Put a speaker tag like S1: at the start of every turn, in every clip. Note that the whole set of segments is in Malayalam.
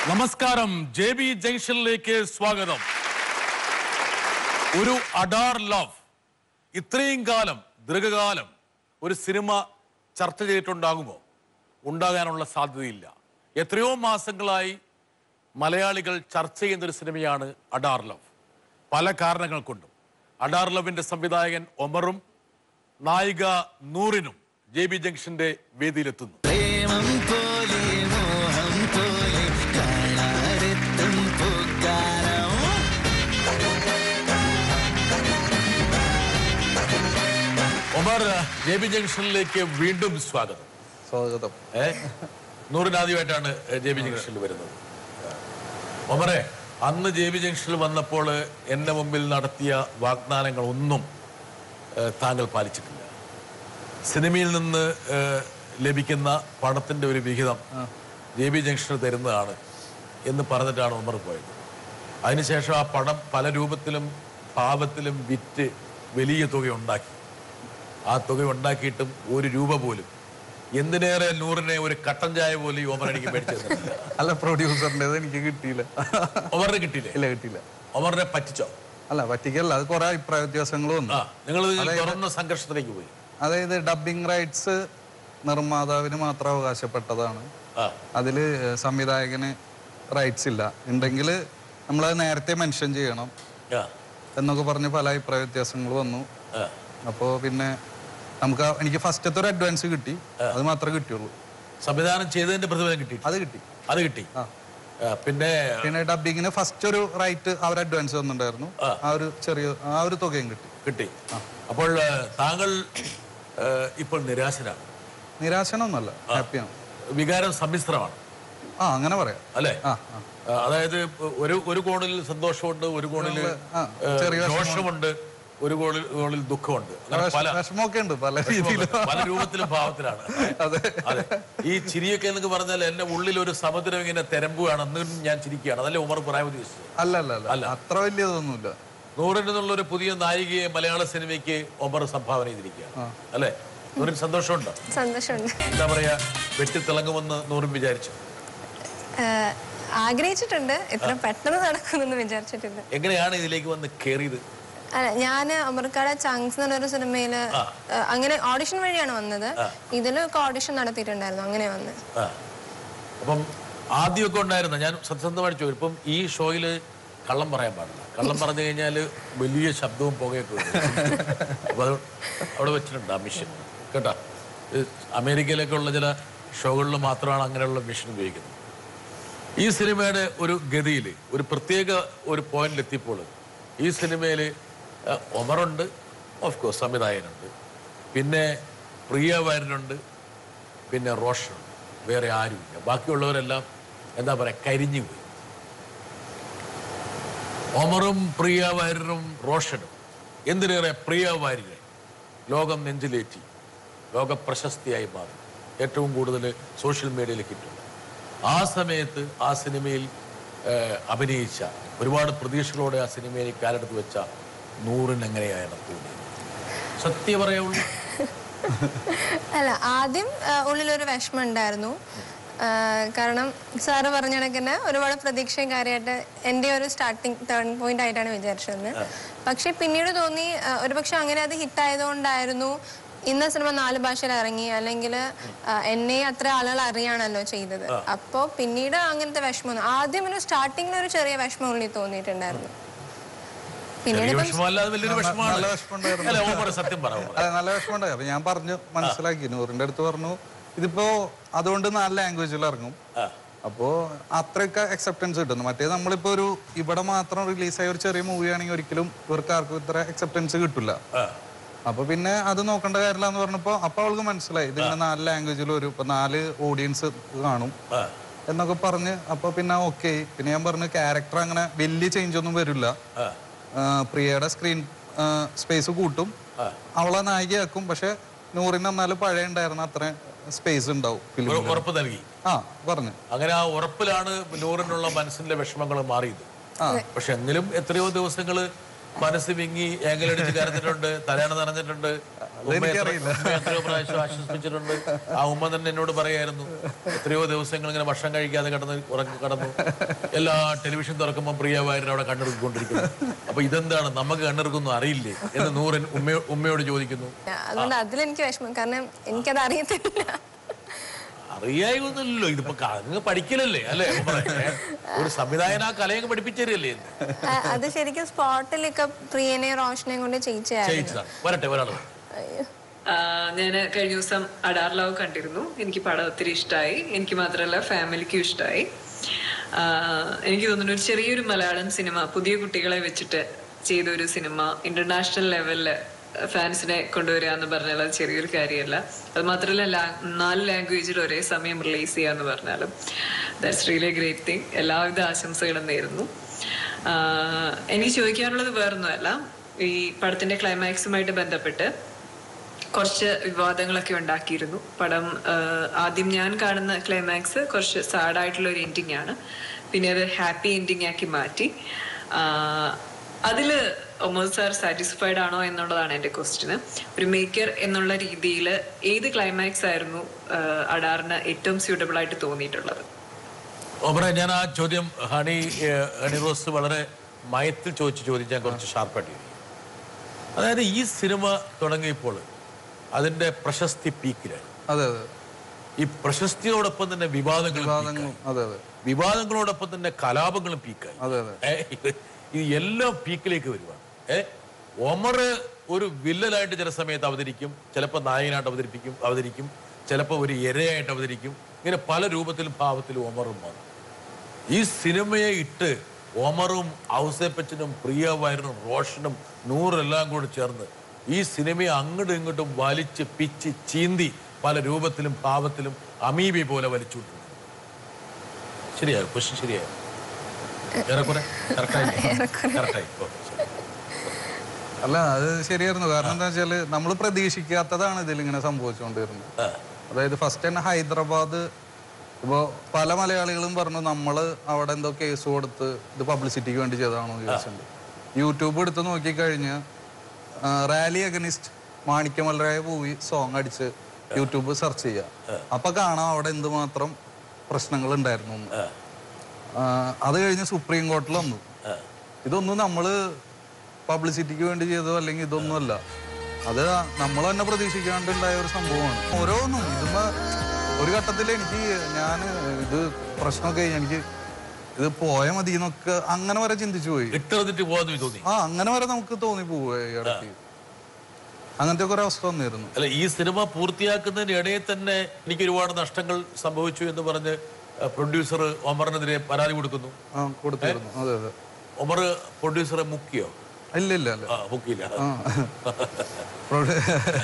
S1: നമസ്കാരം ജെ ബി ജംഗ്ഷനിലേക്ക് സ്വാഗതം ഒരു അഡാർ ലവ് ഇത്രയും കാലം ദീർഘകാലം ഒരു സിനിമ ചർച്ച ചെയ്തിട്ടുണ്ടാകുമോ ഉണ്ടാകാനുള്ള സാധ്യതയില്ല എത്രയോ മാസങ്ങളായി മലയാളികൾ ചർച്ച ചെയ്യുന്ന ഒരു സിനിമയാണ് അഡാർ ലവ് പല കാരണങ്ങൾ കൊണ്ടും അഡാർ ലവിന്റെ സംവിധായകൻ ഒമറും നായിക നൂറിനും ജെ ബി ജംഗ്ഷന്റെ വേദിയിലെത്തുന്നു
S2: പ്രേമം പോലെ മോഹം പോലെ കാണാരെത്തും പൂക്കാലം
S1: ഒമർ ജെ ബി ജംഗ്ഷനിലേക്ക് വീണ്ടും സ്വാഗതം
S3: സ്വാഗതം
S1: ഏ നൂറിന് ആദ്യമായിട്ടാണ് ജെ ബി ജംഗ്ഷനിൽ വരുന്നത് ഒമറെ അന്ന് ജെ ബി ജംഗ്ഷനിൽ വന്നപ്പോൾ എന്റെ മുമ്പിൽ നടത്തിയ വാഗ്ദാനങ്ങൾ ഒന്നും ഏ, താങ്കൾ പാലിച്ചിട്ടില്ല സിനിമയിൽ നിന്ന് ഏ, ലഭിക്കുന്ന പണത്തിന്റെ ഒരു വിഹിതം ജെ ബി ജംഗ്ഷന് തരുന്നതാണ് എന്ന് പറഞ്ഞിട്ടാണ് ഉമർ പോയത് അതിനുശേഷം ആ പണം പല രൂപത്തിലും ഭാവത്തിലും വിറ്റ് വലിയ തുക ഉണ്ടാക്കി ആ തുക ഉണ്ടാക്കിയിട്ടും ഒരു രൂപ പോലും എന്തിനേറെ നൂറിനെ ഒരു കട്ടൻ ചായ പോലും ഈ ഒമർ എനിക്ക് മേടിച്ചു തന്നിട്ടില്ല
S3: അല്ല പ്രൊഡ്യൂസറിൻ്റെത് എനിക്ക് കിട്ടിയില്ല
S1: ഒമറിന് കിട്ടിയില്ലേ
S3: ഇല്ല കിട്ടിയില്ല
S1: ഒമറിനെ പറ്റിച്ചോ
S3: അല്ല പറ്റിക്കല്ല അത് കുറെ അഭിപ്രായ വ്യത്യാസങ്ങൾ വന്നു
S1: ആ നിങ്ങൾ തുറന്ന സംഘർഷത്തിലേക്ക് പോയി
S3: അതായത് ഡബിങ് റൈറ്റ്സ് നിർമ്മാതാവിന് മാത്രം അവകാശപ്പെട്ടതാണ്
S1: ആ
S3: അതിൽ സംവിധായകന് റൈറ്റ്സ് ഇല്ല ഉണ്ടെങ്കിൽ നമ്മളത് നേരത്തെ മെൻഷൻ ചെയ്യണം
S1: ആ
S3: എന്നൊക്കെ പറഞ്ഞ് പല അഭിപ്രായ വ്യത്യാസങ്ങൾ വന്നു
S1: ആ
S3: അപ്പോൾ പിന്നെ നമുക്ക് ആ- എനിക്ക് ഫസ്റ്റത്തെ ഒരു അഡ്വാൻസ് കിട്ടി അത് മാത്രമേ കിട്ടിയുള്ളൂ
S1: സംവിധാനം ചെയ്തതിന്റെ പ്രതിഫലം കിട്ടി
S3: അത് കിട്ടി
S1: അത് കിട്ടി
S3: ആ
S1: ആ, പിന്നെ
S3: പിന്നെ ഡബിങ്ങിന് ഫസ്റ്റ് ഒരു റൈറ്റ് അവർ അഡ്വാൻസ് തന്നിട്ടുണ്ടായിരുന്നു ആ ഒരു ചെറിയ ആ ഒരു തുകയും കിട്ടി
S1: കിട്ടി അപ്പോൾ ഏ, താങ്കൾ ഏ, ഇപ്പോൾ നിരാശനാണ്
S3: നിരാശനൊന്നുമല്ല ഹാപ്പിയാണ്
S1: വികാരം സമ്മിശ്രമാണ്
S3: ആ അങ്ങനെ പറയാം
S1: അല്ലേ
S3: ആ ആ
S1: ആ, അതായത് ഒരു ഒരു കോണിൽ സന്തോഷമുണ്ട് ഒരു കോണിൽ
S3: ആ,
S1: ഏ,
S3: ചെറിയ
S1: ദോഷമുണ്ട് ഒരു കോണിൽ കോണിൽ ദുഃഖമുണ്ട് അങ്ങനെ പല
S3: വിഷമമൊക്കെ ഉണ്ട് പല രീതിയിലും
S1: പല രൂപത്തിലും ഭാവത്തിലാണ്
S3: അതെ
S1: അതെ ഈ ചിരിയൊക്കെ എന്നൊക്കെ പറഞ്ഞാൽ എന്റെ ഉള്ളിൽ ഒരു സമുദ്രം ഇങ്ങനെ തെരമ്പുകയാണ് അന്നും ഞാൻ ചിരിക്കുകയാണ് അതല്ലേ ഉമർ പറയാൻ ഉദ്ദേശിച്ചത്
S3: അല്ല അല്ല അല്ല അത്ര വലിയതൊന്നുമില്ല
S1: നൂറിൽ നിന്നുള്ള ഒരു പുതിയ നായികയെ മലയാള സിനിമയ്ക്ക് ഒമർ സംഭാവന ചെയ്തിരിക്കുകയാണ് അല്ലേ നൂറിന് സന്തോഷമുണ്ടോ
S4: സന്തോഷമുണ്ട്
S1: എന്താ പറയാ വെട്ടിത്തിളങ്ങുമെന്ന് നൂറും വിചാരിച്ചു
S4: ആഹ് ആഗ്രഹിച്ചിട്ടുണ്ട് ഇത്ര പെട്ടെന്ന് നടക്കുമെന്ന് വിചാരിച്ചിട്ടില്ല
S1: എങ്ങനെയാണ് ഇതിലേക്ക് വന്ന് കയറിയത്
S4: അല്ല ഞാൻ അമർക്കാട് ചങ്സ് എന്ന് പറഞ്ഞൊരു സിനിമയില് ആഹ് അങ്ങനെ ഓഡിഷൻ വഴിയാണ് വന്നത് ഇതിലൊക്കെ ഓഡിഷൻ നടത്തിയിട്ടുണ്ടായിരുന്നു അങ്ങനെ വന്ന്
S1: ആ അപ്പം ആദ്യമൊക്കെ ഉണ്ടായിരുന്ന ഞാൻ സത്യസന്ധമായിട്ട് ചോദിക്കും ഇപ്പം ഈ ഷോയില് കള്ളം പറയാൻ പാടില്ല കള്ളം പറഞ്ഞു കഴിഞ്ഞാൽ വലിയ ശബ്ദവും പുകയൊക്കെ വരും അപ്പൊ അത് അവിടെ വെച്ചിട്ടുണ്ട് ആ മിഷൻ കേട്ടോ ഇത് അമേരിക്കയിലൊക്കെ ഉള്ള ചില ഷോകളിൽ മാത്രമാണ് അങ്ങനെയുള്ള മിഷൻ ഉപയോഗിക്കുന്നത് ഈ സിനിമയുടെ ഒരു ഗതിയിൽ ഒരു പ്രത്യേക ഒരു പോയിന്റിൽ എത്തിയപ്പോൾ ഈ സിനിമയിൽ ഒമറുണ്ട് ഓഫ് കോഴ്സ് സംവിധായകനുണ്ട് പിന്നെ പ്രിയ വാര്യനുണ്ട് പിന്നെ റോഷനുണ്ട് വേറെ ആരുമില്ല ബാക്കിയുള്ളവരെല്ലാം എന്താ പറയുക കരിഞ്ഞു പോയി ഒമറും പ്രിയ വാര്യരും റോഷനും എന്തിനേറെ പ്രിയ വാര്യരെ ലോകം നെഞ്ചിലേറ്റി ലോക പ്രശസ്തിയായി മാറി ഏറ്റവും കൂടുതൽ സോഷ്യൽ മീഡിയയിൽ കിട്ടും ആ സമയത്ത് ആ സിനിമയിൽ ഏഹ്, അഭിനയിച്ച ഒരുപാട് പ്രതീക്ഷകളോടെ ആ സിനിമയിൽ കാലെടുത്ത് വെച്ച നൂറിന് എങ്ങനെയാണ് തോന്നിയത് സത്യം പറയാവുള്ളൂ
S4: അല്ല ആദ്യം ആഹ് ഉള്ളിലൊരു വിഷമം ഉണ്ടായിരുന്നു ആഹ് കാരണം സാറ് പറഞ്ഞ കണക്കിന് ഒരുപാട് പ്രതീക്ഷയും കാര്യമായിട്ട് എൻ്റെ ഒരു സ്റ്റാർട്ടിങ് ടേൺ പോയിന്റ് ആയിട്ടാണ് വിചാരിച്ചത് പക്ഷെ പിന്നീട് തോന്നി ആഹ് ഒരുപക്ഷെ അങ്ങനെ അത് ഹിറ്റ് ആയതുകൊണ്ടായിരുന്നു ഇന്ന സിനിമ നാല് ഭാഷയിൽ ഇറങ്ങി അല്ലെങ്കിൽ എന്നെ അത്ര ആളുകൾ അറിയാണല്ലോ ചെയ്തത് അപ്പോൾ പിന്നീട് അങ്ങനത്തെ വിഷമം ആദ്യം ഒരു സ്റ്റാർട്ടിങ്ങിൽ ഒരു ചെറിയ വിഷമം ഉള്ളിൽ തോന്നിയിട്ടുണ്ടായിരുന്നു പിന്നീട്
S1: ചെറിയ
S4: ഇപ്പം
S1: വിഷമമല്ലാതെ വലിയൊരു വിഷമമാണ്
S3: നല്ല വിഷമമുണ്ടായിരുന്നു.
S1: അല്ല ഓമർ സത്യം പറ ഓമർ.
S3: അല്ല നല്ല വിഷമമുണ്ടായി അപ്പൊ ഞാൻ പറഞ്ഞു മനസ്സിലാക്കി നൂറിന്റെ അടുത്ത് പറഞ്ഞു ഇതിപ്പോ അതുകൊണ്ട് നാല് ലാംഗ്വേജിൽ ഇറങ്ങും
S1: ആ.
S3: അപ്പോ അത്രയൊക്കെ അക്സെപ്റ്റൻസ് കിട്ടുന്നു മറ്റേ നമ്മളിപ്പോ ഒരു ഇവിടെ മാത്രം റിലീസായ ഒരു ചെറിയ മൂവി ആണെങ്കിൽ ഒരിക്കലും ഇവർക്ക് ആർക്കും ഇത്ര അക്സെപ്റ്റൻസ് കിട്ടില്ല
S1: ആ.
S3: അപ്പൊ പിന്നെ അത് നോക്കേണ്ട കാര്യമില്ല എന്ന് പറഞ്ഞപ്പോ അപ്പൊ അവൾക്ക് മനസ്സിലായി ഇതിങ്ങനെ നാല് ലാംഗ്വേജിൽ വരും ഇപ്പൊ നാല് ഓഡിയൻസ് കാണും
S1: ആ.
S3: എന്നൊക്കെ പറഞ്ഞ് അപ്പൊ പിന്നെ ഓക്കെ പിന്നെ ഞാൻ പറഞ്ഞു ക്യാരക്ടർ അങ്ങനെ വലിയ ചേഞ്ച് ഒന്നും വരില്ല
S1: ആ.
S3: ആ, പ്രിയയുടെ സ്ക്രീൻ സ്പേസ് കൂട്ടും അവളെ നായികയാക്കും പക്ഷെ നൂറിന് എന്നാലും പഴയ ഉണ്ടായിരുന്ന അത്ര സ്പേസ് ഉണ്ടാവും ഫിലിം
S1: ഒരു ഉറപ്പ് നൽകി
S3: ആ പറഞ്ഞു
S1: അങ്ങനെ ആ ഉറപ്പിലാണ് നൂറിനുള്ള മനസ്സിന്റെ വിഷമങ്ങൾ മാറിയത് പക്ഷെ എങ്കിലും എത്രയോ ദിവസങ്ങൾ മനസ്സ് വിങ്ങി ഏങ്കലടിച്ച് കരഞ്ഞിട്ടുണ്ട് തലയണ നിറഞ്ഞിട്ടുണ്ട് ഉമ്മ എത്ര-
S3: അതെനിക്കറിയില്ല.
S1: ഉമ്മ എത്രയോ പ്രാവശ്യം ആശ്വസിപ്പിച്ചിട്ടുണ്ട് ആ ഉമ്മ തന്നെ എന്നോട് പറയായിരുന്നു എത്രയോ ദിവസങ്ങൾ ഇങ്ങനെ ഭക്ഷണം കഴിക്കാതെ കിടന്ന് ഉറങ്ങി കിടന്നു എല്ലാ ടെലിവിഷൻ തുറക്കുമ്പോൾ പ്രിയവായരുടെ അവിടെ കണ്ണെടുക്കൊണ്ടിരിക്കുന്നു അപ്പൊ ഇതെന്താണ് നമുക്ക് കണ്ണെടുക്കുന്നു അറിയില്ലേ എന്ന് നൂറൻ ഉമ്മയോ ഉമ്മയോട് ചോദിക്കുന്നു
S4: അതുകൊണ്ട് അതിലെനിക്ക് വിഷമം കാരണം എനിക്കത് അറിയത്തില്ല
S1: അറിയായൊന്നുമില്ലല്ലോ ഇതിപ്പോ ക- അങ്ങ് പഠിക്കലല്ലേ അല്ലേ ഉമ്മറെ? ഏ? ഒരു സംവിധായകൻ ആ കലയങ്ങ് പഠിപ്പിച്ചു തരികയല്ലേ
S4: ആ, അത് ശരിക്കും സ്പോട്ടിലൊക്കെ പ്രിയനെയും റോഷനെയും കൊണ്ട് ചെയ്യിച്ചായിരുന്നു
S1: ചെയ്യിച്ചതാണ് വരട്ടെ ഒരാൾ
S5: ഞാൻ കഴിഞ്ഞ ദിവസം അഡാർ ലവ് കണ്ടിരുന്നു എനിക്ക് പടം ഒത്തിരി ഇഷ്ടമായി എനിക്ക് മാത്രമല്ല ഫാമിലിക്കും ഇഷ്ടമായി എനിക്ക് തോന്നുന്നു ഒരു ചെറിയൊരു മലയാളം സിനിമ പുതിയ കുട്ടികളെ വെച്ചിട്ട് ചെയ്ത ഒരു സിനിമ ഇന്റർനാഷണൽ ലെവലില് ഫാൻസിനെ കൊണ്ടുവരിക എന്ന് പറഞ്ഞാൽ അത് ചെറിയൊരു കാര്യമല്ല അത് മാത്രമല്ല ലാ- നാല് ലാംഗ്വേജിൽ ഒരേ സമയം റിലീസ് ചെയ്യുക എന്ന് പറഞ്ഞാലും ദാറ്റ്സ് റിയലി ഗ്രേറ്റ് തിങ് എല്ലാവിധ ആശംസകളും നേരുന്നു ആഹ് എനിക്ക് ചോദിക്കാനുള്ളത് വേറൊന്നുമല്ല ഈ പടത്തിന്റെ ക്ലൈമാക്സുമായിട്ട് ബന്ധപ്പെട്ട് കുറച്ച് വിവാദങ്ങളൊക്കെ ഉണ്ടാക്കിയിരുന്നു പടം ആഹ്, ആദ്യം ഞാൻ കാണുന്ന ക്ലൈമാക്സ് കുറച്ച് സാഡായിട്ടുള്ള ഒരു എൻഡിങ് ആണ് പിന്നെ അത് ഹാപ്പി എൻഡിങ് ആക്കി മാറ്റി ആഹ്, അതില് ഒമോദ് സാർ സാറ്റിസ്ഫൈഡ് ആണോ എന്നുള്ളതാണ് എൻ്റെ ക്വസ്റ്റിന് ഒരു മേക്കർ എന്നുള്ള രീതിയിൽ ഏത് ക്ലൈമാക്സ് ആയിരുന്നു ആഹ്, അഡാറിന് ഏറ്റവും സ്യൂട്ടബിൾ ആയിട്ട് തോന്നിയിട്ടുള്ളത്
S1: ഓമറെ ഞാൻ ആ ചോദ്യം ഹണി ഏഹ്, ഹണി റോസ് വളരെ മയത്തിൽ ചോദിച്ച ചോദ്യം ഞാൻ കുറച്ച് ഷാർപ്പായിട്ട് ചോദിക്കും. അതായത് ഈ സിനിമ തുടങ്ങിയപ്പോൾ അതിന്റെ പ്രശസ്തി പീക്കിലാണ്
S3: അതെ അതെ
S1: ഈ പ്രശസ്തിയോടൊപ്പം തന്നെ വിവാദങ്ങളും
S3: വിവാദങ്ങളും അതെ അതെ
S1: peak ആയി. വിവാദങ്ങളോടൊപ്പം തന്നെ കലാപങ്ങളും പീക്കായി
S3: അതെ അതെ
S1: ഏ, ഇത് ഇത് എല്ലാം പീക്കിലേക്ക് വരുവാണ് ഏ ഒമർ ഒരു വില്ലനായിട്ട് ചില സമയത്ത് അവതരിക്കും ചിലപ്പോൾ നായകനായിട്ട് അവതരിപ്പിക്കും അവതരിക്കും ചിലപ്പോൾ ഒരു ഇരയായിട്ട് അവതരിക്കും ഇങ്ങനെ പല രൂപത്തിലും ഭാവത്തിലും ഒമറും വന്നു ഈ സിനിമയെ ഇട്ട് ഒമറും ഔസേപ്പച്ചനും പ്രിയ വയറിനും റോഷനും നൂറെല്ലാം കൂടെ ചേർന്ന് ഈ സിനിമയെ അങ്ങോട്ടും ഇങ്ങോട്ടും വലിച്ച് പിച്ച് ചീന്തി പല രൂപത്തിലും ഭാവത്തിലും അമീബി പോലെ വലിച്ചുവിട്ടു ശരിയായോ ക്വസ്റ്റ്യൻ ശരിയായോ ഏറെക്കുറെ കറക്റ്റായി കറക്റ്റായി ഓ, ശരി.
S3: അല്ല അത് ശരിയായിരുന്നു കാരണം എന്താ വെച്ചാല് നമ്മൾ പ്രതീക്ഷിക്കാത്തതാണ് ഇതിൽ ഇങ്ങനെ സംഭവിച്ചുകൊണ്ടിരുന്നത്
S1: ആ,
S3: അതായത് ഫസ്റ്റ് തന്നെ ഹൈദരാബാദ് ഇപ്പോൾ പല മലയാളികളും പറഞ്ഞു നമ്മൾ അവിടെ എന്തോ കേസ് കൊടുത്ത് ഇത് പബ്ലിസിറ്റിക്ക് വേണ്ടി ചെയ്തതാണോ എന്ന് ചോദിച്ചിട്ടുണ്ട് യൂട്യൂബ് എടുത്ത് നോക്കിക്കഴിഞ്ഞ് റാലി അഗനിസ്റ്റ് മാണിക്യമലരായ മൂവി സോങ് അടിച്ച് യൂട്യൂബ് സെർച്ച് ചെയ്യുക അപ്പൊ കാണാം അവിടെ എന്തുമാത്രം പ്രശ്നങ്ങൾ ഉണ്ടായിരുന്നു എന്ന്. ആ, അത് കഴിഞ്ഞ് സുപ്രീം കോർട്ടിൽ വന്നു ഇതൊന്നും നമ്മള് പബ്ലിസിറ്റിക്ക് വേണ്ടി ചെയ്തോ അല്ലെങ്കിൽ ഇതൊന്നുമല്ല അത് നമ്മൾ തന്നെ പ്രതീക്ഷിക്കാണ്ടുണ്ടായ ഒരു സംഭവമാണ് ഓരോന്നും ഇതുമ്പോ ഒരു ഘട്ടത്തിൽ എനിക്ക് ഞാൻ ഇത് പ്രശ്നമൊക്കെ കഴിഞ്ഞ് എനിക്ക് ഇത് പോയ മതി എന്നൊക്കെ അങ്ങനെ വരെ ചിന്തിച്ചു പോയി
S1: ഇട്ടെറിഞ്ഞിട്ട് പോകാന്ന് തോന്നി
S3: ആ അങ്ങനെ വരെ നമുക്ക് തോന്നി പോവുക ഇടയ്ക്ക് അങ്ങനത്തെ ഒക്കെ ഒരു അവസ്ഥ വന്നിരുന്നു
S1: അല്ല ഈ സിനിമ പൂർത്തിയാക്കുന്നതിന് ഇടയിൽ തന്നെ എനിക്ക് ഒരുപാട് നഷ്ടങ്ങൾ സംഭവിച്ചു എന്ന് പറഞ്ഞ് പ്രൊഡ്യൂസർ ഒമറിനെതിരെ പരാതി കൊടുക്കുന്നു
S3: ആ കൊടുത്തിരുന്നു അതെ അതെ
S1: ഒമർ പ്രൊഡ്യൂസറെ മുക്കിയോ
S3: ഇല്ല ഇല്ല അല്ല
S1: ആ മുക്കിയില്ല
S3: പ്രൊഡ-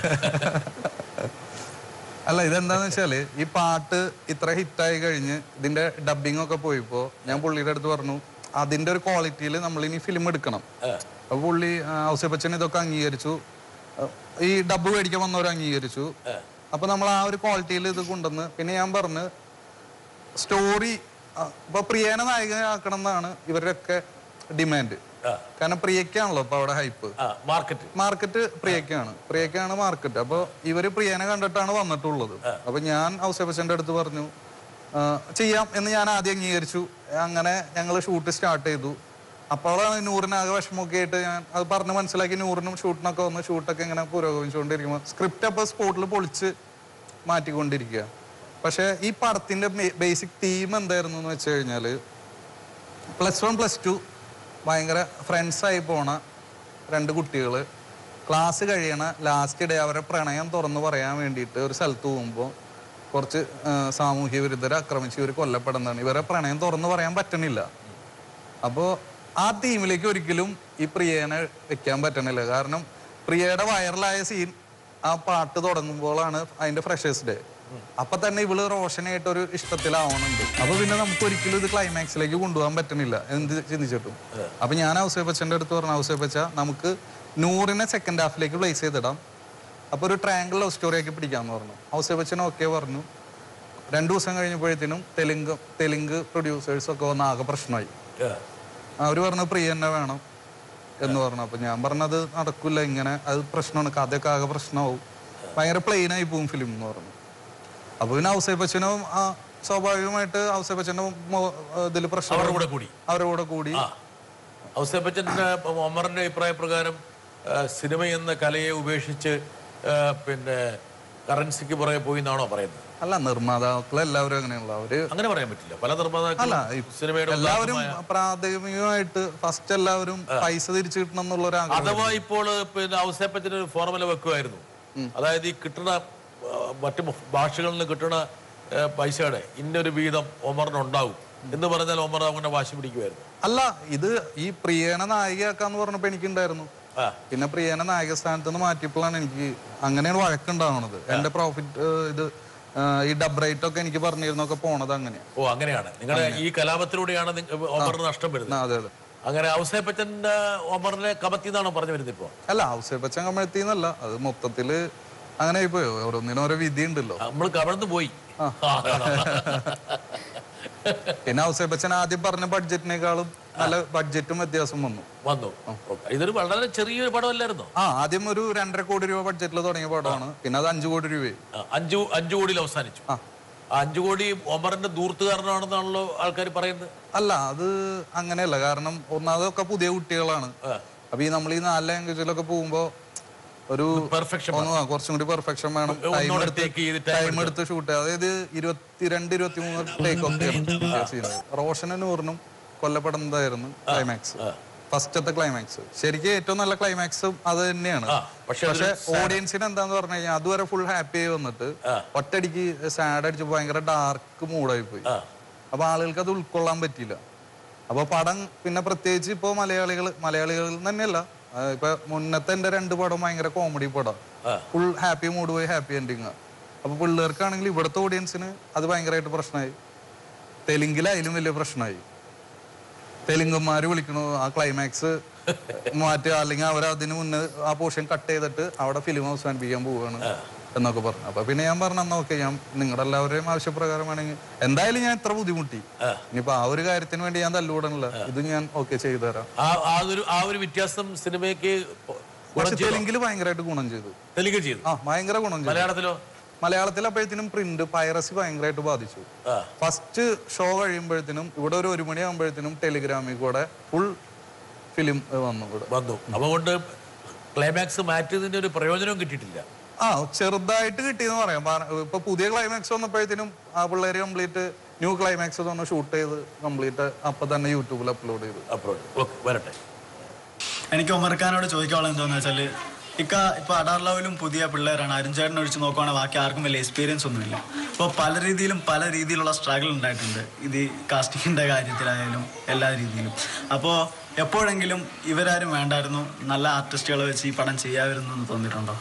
S3: അല്ല ഇതെന്താന്ന് വെച്ചാല് ഈ പാട്ട് ഇത്ര ഹിറ്റായി കഴിഞ്ഞ് ഇതിന്റെ ഡബിങ് ഒക്കെ പോയപ്പോ ഞാൻ പുള്ളിയുടെ അടുത്ത് പറഞ്ഞു അതിന്റെ ഒരു ക്വാളിറ്റിയിൽ നമ്മൾ ഇനി ഫിലിം എടുക്കണം അപ്പൊ പുള്ളി ഔസേപ്പച്ചൻ ഇതൊക്കെ അംഗീകരിച്ചു ആ, ഈ ഡബ് മേടിക്കാൻ വന്നവർ അംഗീകരിച്ചു അപ്പൊ നമ്മൾ ആ ഒരു ക്വാളിറ്റിയിൽ ഇത് കൊണ്ടുവന്ന് പിന്നെ ഞാൻ പറഞ്ഞു സ്റ്റോറി ഇപ്പൊ പ്രിയനെ നായികയാക്കണം എന്നാണ് ഇവരുടെയൊക്കെ ഡിമാൻഡ് കാരണം പ്രിയക്കാണല്ലോ ഇപ്പൊ അവിടെ ഹൈപ്പ്
S1: ആ മാർക്കറ്റ്
S3: മാർക്കറ്റ് പ്രിയക്കാണ് പ്രിയക്കാണ് മാർക്കറ്റ് അപ്പോൾ ഇവര് പ്രിയനെ കണ്ടിട്ടാണ് വന്നിട്ടുള്ളത് അപ്പൊ ഞാൻ ഔസേപ്പച്ചന്റെ അടുത്ത് പറഞ്ഞു ആ, ചെയ്യാം എന്ന് ഞാൻ ആദ്യം അംഗീകരിച്ചു അങ്ങനെ ഞങ്ങൾ ഷൂട്ട് സ്റ്റാർട്ട് ചെയ്തു അപ്പോഴാണ് നൂറിനാകെ വിഷമമൊക്കെ ആയിട്ട് ഞാൻ അത് പറഞ്ഞ് മനസ്സിലാക്കി നൂറിനും ഷൂട്ടിനൊക്കെ വന്ന് ഷൂട്ടൊക്കെ ഇങ്ങനെ പുരോഗമിച്ചുകൊണ്ടിരിക്കുമ്പോൾ സ്ക്രിപ്റ്റ് അപ്പോൾ സ്പോട്ടിൽ പൊളിച്ച് മാറ്റിക്കൊണ്ടിരിക്കുക പക്ഷേ ഈ പടത്തിന്റെ ബേസിക് തീം എന്തായിരുന്നു എന്ന് വെച്ച് കഴിഞ്ഞാൽ പ്ലസ് വൺ പ്ലസ് ടു ഭയങ്കര ഫ്രണ്ട്സായി പോണ രണ്ട് കുട്ടികൾ ക്ലാസ് കഴിയണ ലാസ്റ്റ് ഡേ അവരെ പ്രണയം തുറന്നു പറയാൻ വേണ്ടിയിട്ട് ഒരു സ്ഥലത്ത് പോകുമ്പോൾ കുറച്ച് ആ, സാമൂഹ്യ വിരുദ്ധരെ ആക്രമിച്ച് ഇവർ കൊല്ലപ്പെടുന്നതാണ് ഇവരെ പ്രണയം തുറന്നു പറയാൻ പറ്റണില്ല അപ്പോൾ ആ ടീമിലേക്ക് ഒരിക്കലും ഈ പ്രിയനെ വെക്കാൻ പറ്റണില്ല കാരണം പ്രിയയുടെ വൈറലായ സീൻ ആ പാട്ട് തുടങ്ങുമ്പോഴാണ് അതിന്റെ ഫ്രഷേഴ്സ് ഡേ അപ്പൊ തന്നെ ഇവള് റോഷനായിട്ട് ഒരു ഇഷ്ടത്തിലാവണുണ്ട് അപ്പൊ പിന്നെ നമുക്ക് ഒരിക്കലും ഇത് ക്ലൈമാക്സിലേക്ക് കൊണ്ടുപോകാൻ പറ്റണില്ല എന്ത് ചിന്തിച്ചിട്ടും അപ്പൊ ഞാൻ ഔസേപ്പച്ചന്റെ അടുത്ത് പറഞ്ഞു ഔസേപ്പച്ച നമുക്ക് നൂറിനെ സെക്കൻഡ് ഹാഫിലേക്ക് പ്ലേസ് ചെയ്തിടാം അപ്പൊ ഒരു ട്രയാങ്കിൾ ലവ് സ്റ്റോറി ആക്കി പിടിക്കാന്ന് പറഞ്ഞു ഔസേപ്പച്ചൻ ഓക്കെ പറഞ്ഞു രണ്ടു ദിവസം കഴിഞ്ഞപ്പോഴത്തേനും തെലുങ്ക് തെലുങ്ക് പ്രൊഡ്യൂസേഴ്സ് ഒക്കെ വന്ന് ആകെ പ്രശ്നമായി അവർ പറഞ്ഞു പ്രിയ തന്നെ വേണം എന്ന് പറഞ്ഞു അപ്പൊ ഞാൻ പറഞ്ഞത് നടക്കില്ല ഇങ്ങനെ അത് പ്രശ്നമാണ് കഥയൊക്കെ ആകെ പ്രശ്നമാവും ഭയങ്കര പ്ലെയിൻ ആയി പോകും ഫിലിം എന്ന് പറഞ്ഞു അപ്പൊ പിന്നെ ഔസേപ്പച്ചനും ആ സ്വാഭാവികമായിട്ട് ഔസേപ്പച്ചന്റെ ഇതിൽ പ്രശ്നം
S1: അവരുടെ കൂടെ കൂടി
S3: അവരുടെ കൂടെ കൂടി
S1: ആ ഔസേപ്പച്ചൻ്റെ ഒമറിന്റെ അഭിപ്രായ പ്രകാരം ആ, സിനിമ എന്ന കലയെ ഉപേക്ഷിച്ച് ആ, പിന്നെ കറൻസിക്ക് പുറകെ പോയി എന്നാണോ പറയുന്നത്
S3: അല്ല നിർമ്മാതാക്കൾ എല്ലാവരും അങ്ങനെയുള്ള അവര്
S1: അങ്ങനെ പറയാൻ പറ്റില്ല പല
S3: അല്ല
S1: നിർമ്മാതാക്കളും
S3: ഈ
S1: സിനിമയുടെ
S3: എല്ലാവരും
S1: ഉദാഹരണമായ-
S3: പ്രാഥമികമായിട്ട് ഫസ്റ്റ് എല്ലാവരും പൈസ തിരിച്ചു കിട്ടണം എന്നുള്ള ഒരു ആഗ്രഹം
S1: അഥവാ ഇപ്പോൾ പിന്നെ ഔസേപ്പച്ചന് ഒരു ഫോർമുല വെക്കുമായിരുന്നു അതായത് ഈ കിട്ടുന്ന ആ, മറ്റു ഭാഷകളിൽ നിന്ന് കിട്ടുന്ന ആ, പൈസയുടെ ഇന്നൊരു വീതം ഒമറിന് ഉണ്ടാവും എന്ന് പറഞ്ഞാൽ ഒമർ അങ്ങനെ വാശി പിടിക്കുമായിരുന്നു
S3: അല്ല ഇത് ഈ പ്രിയനെ നായികയാക്കാന്ന് പറഞ്ഞപ്പോ എനിക്കുണ്ടായിരുന്നു
S1: ആ
S3: പിന്നെ പ്രിയനെ നായക സ്ഥാനത്ത് നിന്ന് മാറ്റിയപ്പോഴാണ് എനിക്ക് അങ്ങനെയാണ് വഴക്കുണ്ടാവണത് എന്റെ പ്രോഫിറ്റ് ഇത് ആ, ഈ ഡബ് റേറ്റ് ഒക്കെ എനിക്ക് പറഞ്ഞിരുന്നൊക്കെ പോണത് അങ്ങനെയാ
S1: ഓ അങ്ങനെയാണ് നിങ്ങളുടെ ഈ കലാപത്തിലൂടെയാണ് നിങ്ങ- ഒമറിന് നഷ്ടം വരുന്നത്
S3: ആ, അതെ അതെ
S1: അങ്ങനെ ഔസേപ്പച്ചന്റെ ഒമറിനെ കമത്തി എന്നാണോ പറഞ്ഞു വരുന്നത് ഇപ്പോ
S3: അല്ല ഔസേപ്പച്ചൻ കമഴ്ത്തിന്നല്ല അത് മൊത്തത്തില് അങ്ങനെ ആയിപ്പോയോ ഓരോന്നിനും ഓരോ വിധി ഉണ്ടല്ലോ
S1: നമ്മൾ കമഴ്ന്നു പോയി ആ, അതാണ്.
S3: പിന്നെ ഔസേപ്പച്ചൻ ആദ്യം പറഞ്ഞ ബഡ്ജറ്റിനേക്കാളും നല്ല ബഡ്ജറ്റും വ്യത്യാസം വന്നു
S1: വന്നു ഇതൊരു വളരെ ചെറിയൊരു പടമല്ലായിരുന്നോ
S3: ആ ആദ്യം ഒരു രണ്ടര കോടി രൂപ ബഡ്ജറ്റിൽ തുടങ്ങിയ പടമാണ് പിന്നെ അത് അഞ്ചു കോടി രൂപയായി
S1: ആ, അഞ്ചു അഞ്ചു കോടിയിൽ അവസാനിച്ചു
S3: ആ.
S1: ആ അഞ്ചു കോടി ഒമറിന്റെ ദൂർത്തുകാരനാണെന്നാണല്ലോ ആൾക്കാർ പറയുന്നത്
S3: അല്ല അത് അങ്ങനെയല്ല കാരണം ഒന്നാമതൊക്കെ പുതിയ കുട്ടികളാണ്
S1: ആ.
S3: അപ്പൊ ഈ നമ്മൾ ഈ നാല് ലാംഗ്വേജിലൊക്കെ പോകുമ്പോ ഒരു
S1: പെർഫെക്ഷൻ
S3: ഒന്ന് ആ, കുറച്ചും കൂടി പെർഫെക്ഷൻ വേണം ടൈം
S1: ഒന്നുകൂടെ
S3: എടുത്ത്
S1: take ചെയ്ത് time
S3: ടൈം എടുത്ത് ഷൂട്ട് അതായത് ഇരുപത്തിരണ്ട് ഇരുപത്തി മൂന്ന് ടേക്ക് ഓഫ് ചെയ്യുന്നത് റോഷനും നൂറിനും കൊല്ലപ്പെടുന്നതായിരുന്നു ക്ലൈമാക്സ് ഫസ്റ്റത്തെ ക്ലൈമാക്സ് ശരിക്കും ഏറ്റവും നല്ല ക്ലൈമാക്സ് അത് തന്നെയാണ്
S1: ആ, പക്ഷേ
S3: പക്ഷെ ഓഡിയൻസിന് എന്താന്ന് പറഞ്ഞു കഴിഞ്ഞാൽ അതുവരെ ഫുൾ ഹാപ്പി ആയി വന്നിട്ട് ഒറ്റയടിക്ക് സാഡ് അടിച്ച് ഭയങ്കര ഡാർക്ക് മൂഡായി പോയി
S1: ആ.
S3: അപ്പൊ ആളുകൾക്ക് അത് ഉൾക്കൊള്ളാൻ പറ്റിയില്ല അപ്പൊ പടം പിന്നെ പ്രത്യേകിച്ച് ഇപ്പൊ മലയാളികൾ മലയാളികളിൽ തന്നെയല്ല ആ, ഇപ്പൊ മുന്നത്തെ എന്റെ രണ്ട് പടം ഭയങ്കര കോമഡി പടം ഫുൾ ഹാപ്പി മൂഡ് പോയി ഹാപ്പി എൻഡിങ് അപ്പൊ പിള്ളേർക്കാണെങ്കിൽ ഇവിടുത്തെ ഓഡിയൻസിന് അത് ഭയങ്കരമായിട്ട് പ്രശ്നമായി തെലുങ്കിലായാലും വലിയ പ്രശ്നമായി തെലുങ്കന്മാര് വിളിക്കണു ആ ക്ലൈമാക്സ് മാറ്റുക അല്ലെങ്കിൽ അവർ അതിന് മുന്നേ ആ പോർഷൻ കട്ട് ചെയ്തിട്ട് അവിടെ ഫിലിം അവസാനിപ്പിക്കാൻ പോവുകയാണ് എന്നൊക്കെ പറഞ്ഞു അപ്പൊ പിന്നെ ഞാൻ പറഞ്ഞു എന്നാ ഓക്കെ ഞാൻ നിങ്ങളുടെ എല്ലാവരുടെയും ആവശ്യപ്രകാരം വേണമെങ്കിൽ എന്തായാലും ഞാൻ ഇത്ര ബുദ്ധിമുട്ടി ഇനിയിപ്പോ ആ ഒരു കാര്യത്തിന് വേണ്ടി ഞാൻ തല്ലുകൂടണില്ല ഇത് ഞാൻ ഓക്കെ ചെയ്തു തരാം
S1: ആ ആ ഒരു ആ ഒരു വ്യത്യാസം സിനിമയ്ക്ക്
S3: പക്ഷെ തെലുങ്കിൽ ഭയങ്കരമായിട്ട് ഗുണം ചെയ്തു
S1: തെലുങ്ക് ചെയ്തു
S3: ആ ഭയങ്കര ഗുണം ചെയ്തു
S1: മലയാളത്തിലോ
S3: മലയാളത്തിൽ അപ്പോഴത്തേനും പ്രിന്റ് പൈറസി ഭയങ്കരമായിട്ട് ബാധിച്ചു
S1: ആ
S3: ഫസ്റ്റ് ഷോ കഴിയുമ്പോഴത്തേനും ഇവിടെ ഒരു ഒരു മണിയാകുമ്പോഴത്തേനും ടെലിഗ്രാമിൽ കൂടെ ഫുൾ ഫിലിം വന്നു ഇവിടെ
S1: വന്നു അതുകൊണ്ട് ക്ലൈമാക്സ് മാറ്റിയതിന്റെ ഒരു പ്രയോജനവും കിട്ടിയിട്ടില്ല
S3: ആ ചെറുതായിട്ട് കിട്ടിയെന്ന് പറയാം പാര- ഇപ്പൊ പുതിയ ക്ലൈമാക്സ് വന്നപ്പോഴത്തേനും ആ പിള്ളേര് കംപ്ലീറ്റ് ന്യൂ ക്ലൈമാക്സ് തന്നെ ഷൂട്ട് ചെയ്ത് കംപ്ലീറ്റ് അപ്പൊ തന്നെ യൂട്യൂബിൽ അപ്ലോഡ് ചെയ്തു
S1: അപ്രോഡ് ഓക്കെ വരട്ടെ
S6: എനിക്ക് ഒമർഖാനോട് ചോദിക്കാനുള്ളത് എന്താണെന്ന് വെച്ചാൽ ഇക്ക ഇപ്പൊ അടാർ ലവിലും പുതിയ പിള്ളേരാണ് അരുൺചേട്ടൻ ഒഴിച്ച് നോക്കുവാണെങ്കിൽ ബാക്കി ആർക്കും വലിയ എക്സ്പീരിയൻസ് ഒന്നുമില്ല അപ്പോൾ പല രീതിയിലും പല രീതിയിലുള്ള സ്ട്രഗിൾ ഉണ്ടായിട്ടുണ്ട് ഇത് കാസ്റ്റിങ്ങിന്റെ കാര്യത്തിലായാലും എല്ലാ രീതിയിലും അപ്പോൾ എപ്പോഴെങ്കിലും ഇവരാരും വേണ്ടായിരുന്നു നല്ല ആർട്ടിസ്റ്റുകളെ വെച്ച് ഈ പടം ചെയ്യാമായിരുന്നു എന്ന് തോന്നിയിട്ടുണ്ടോ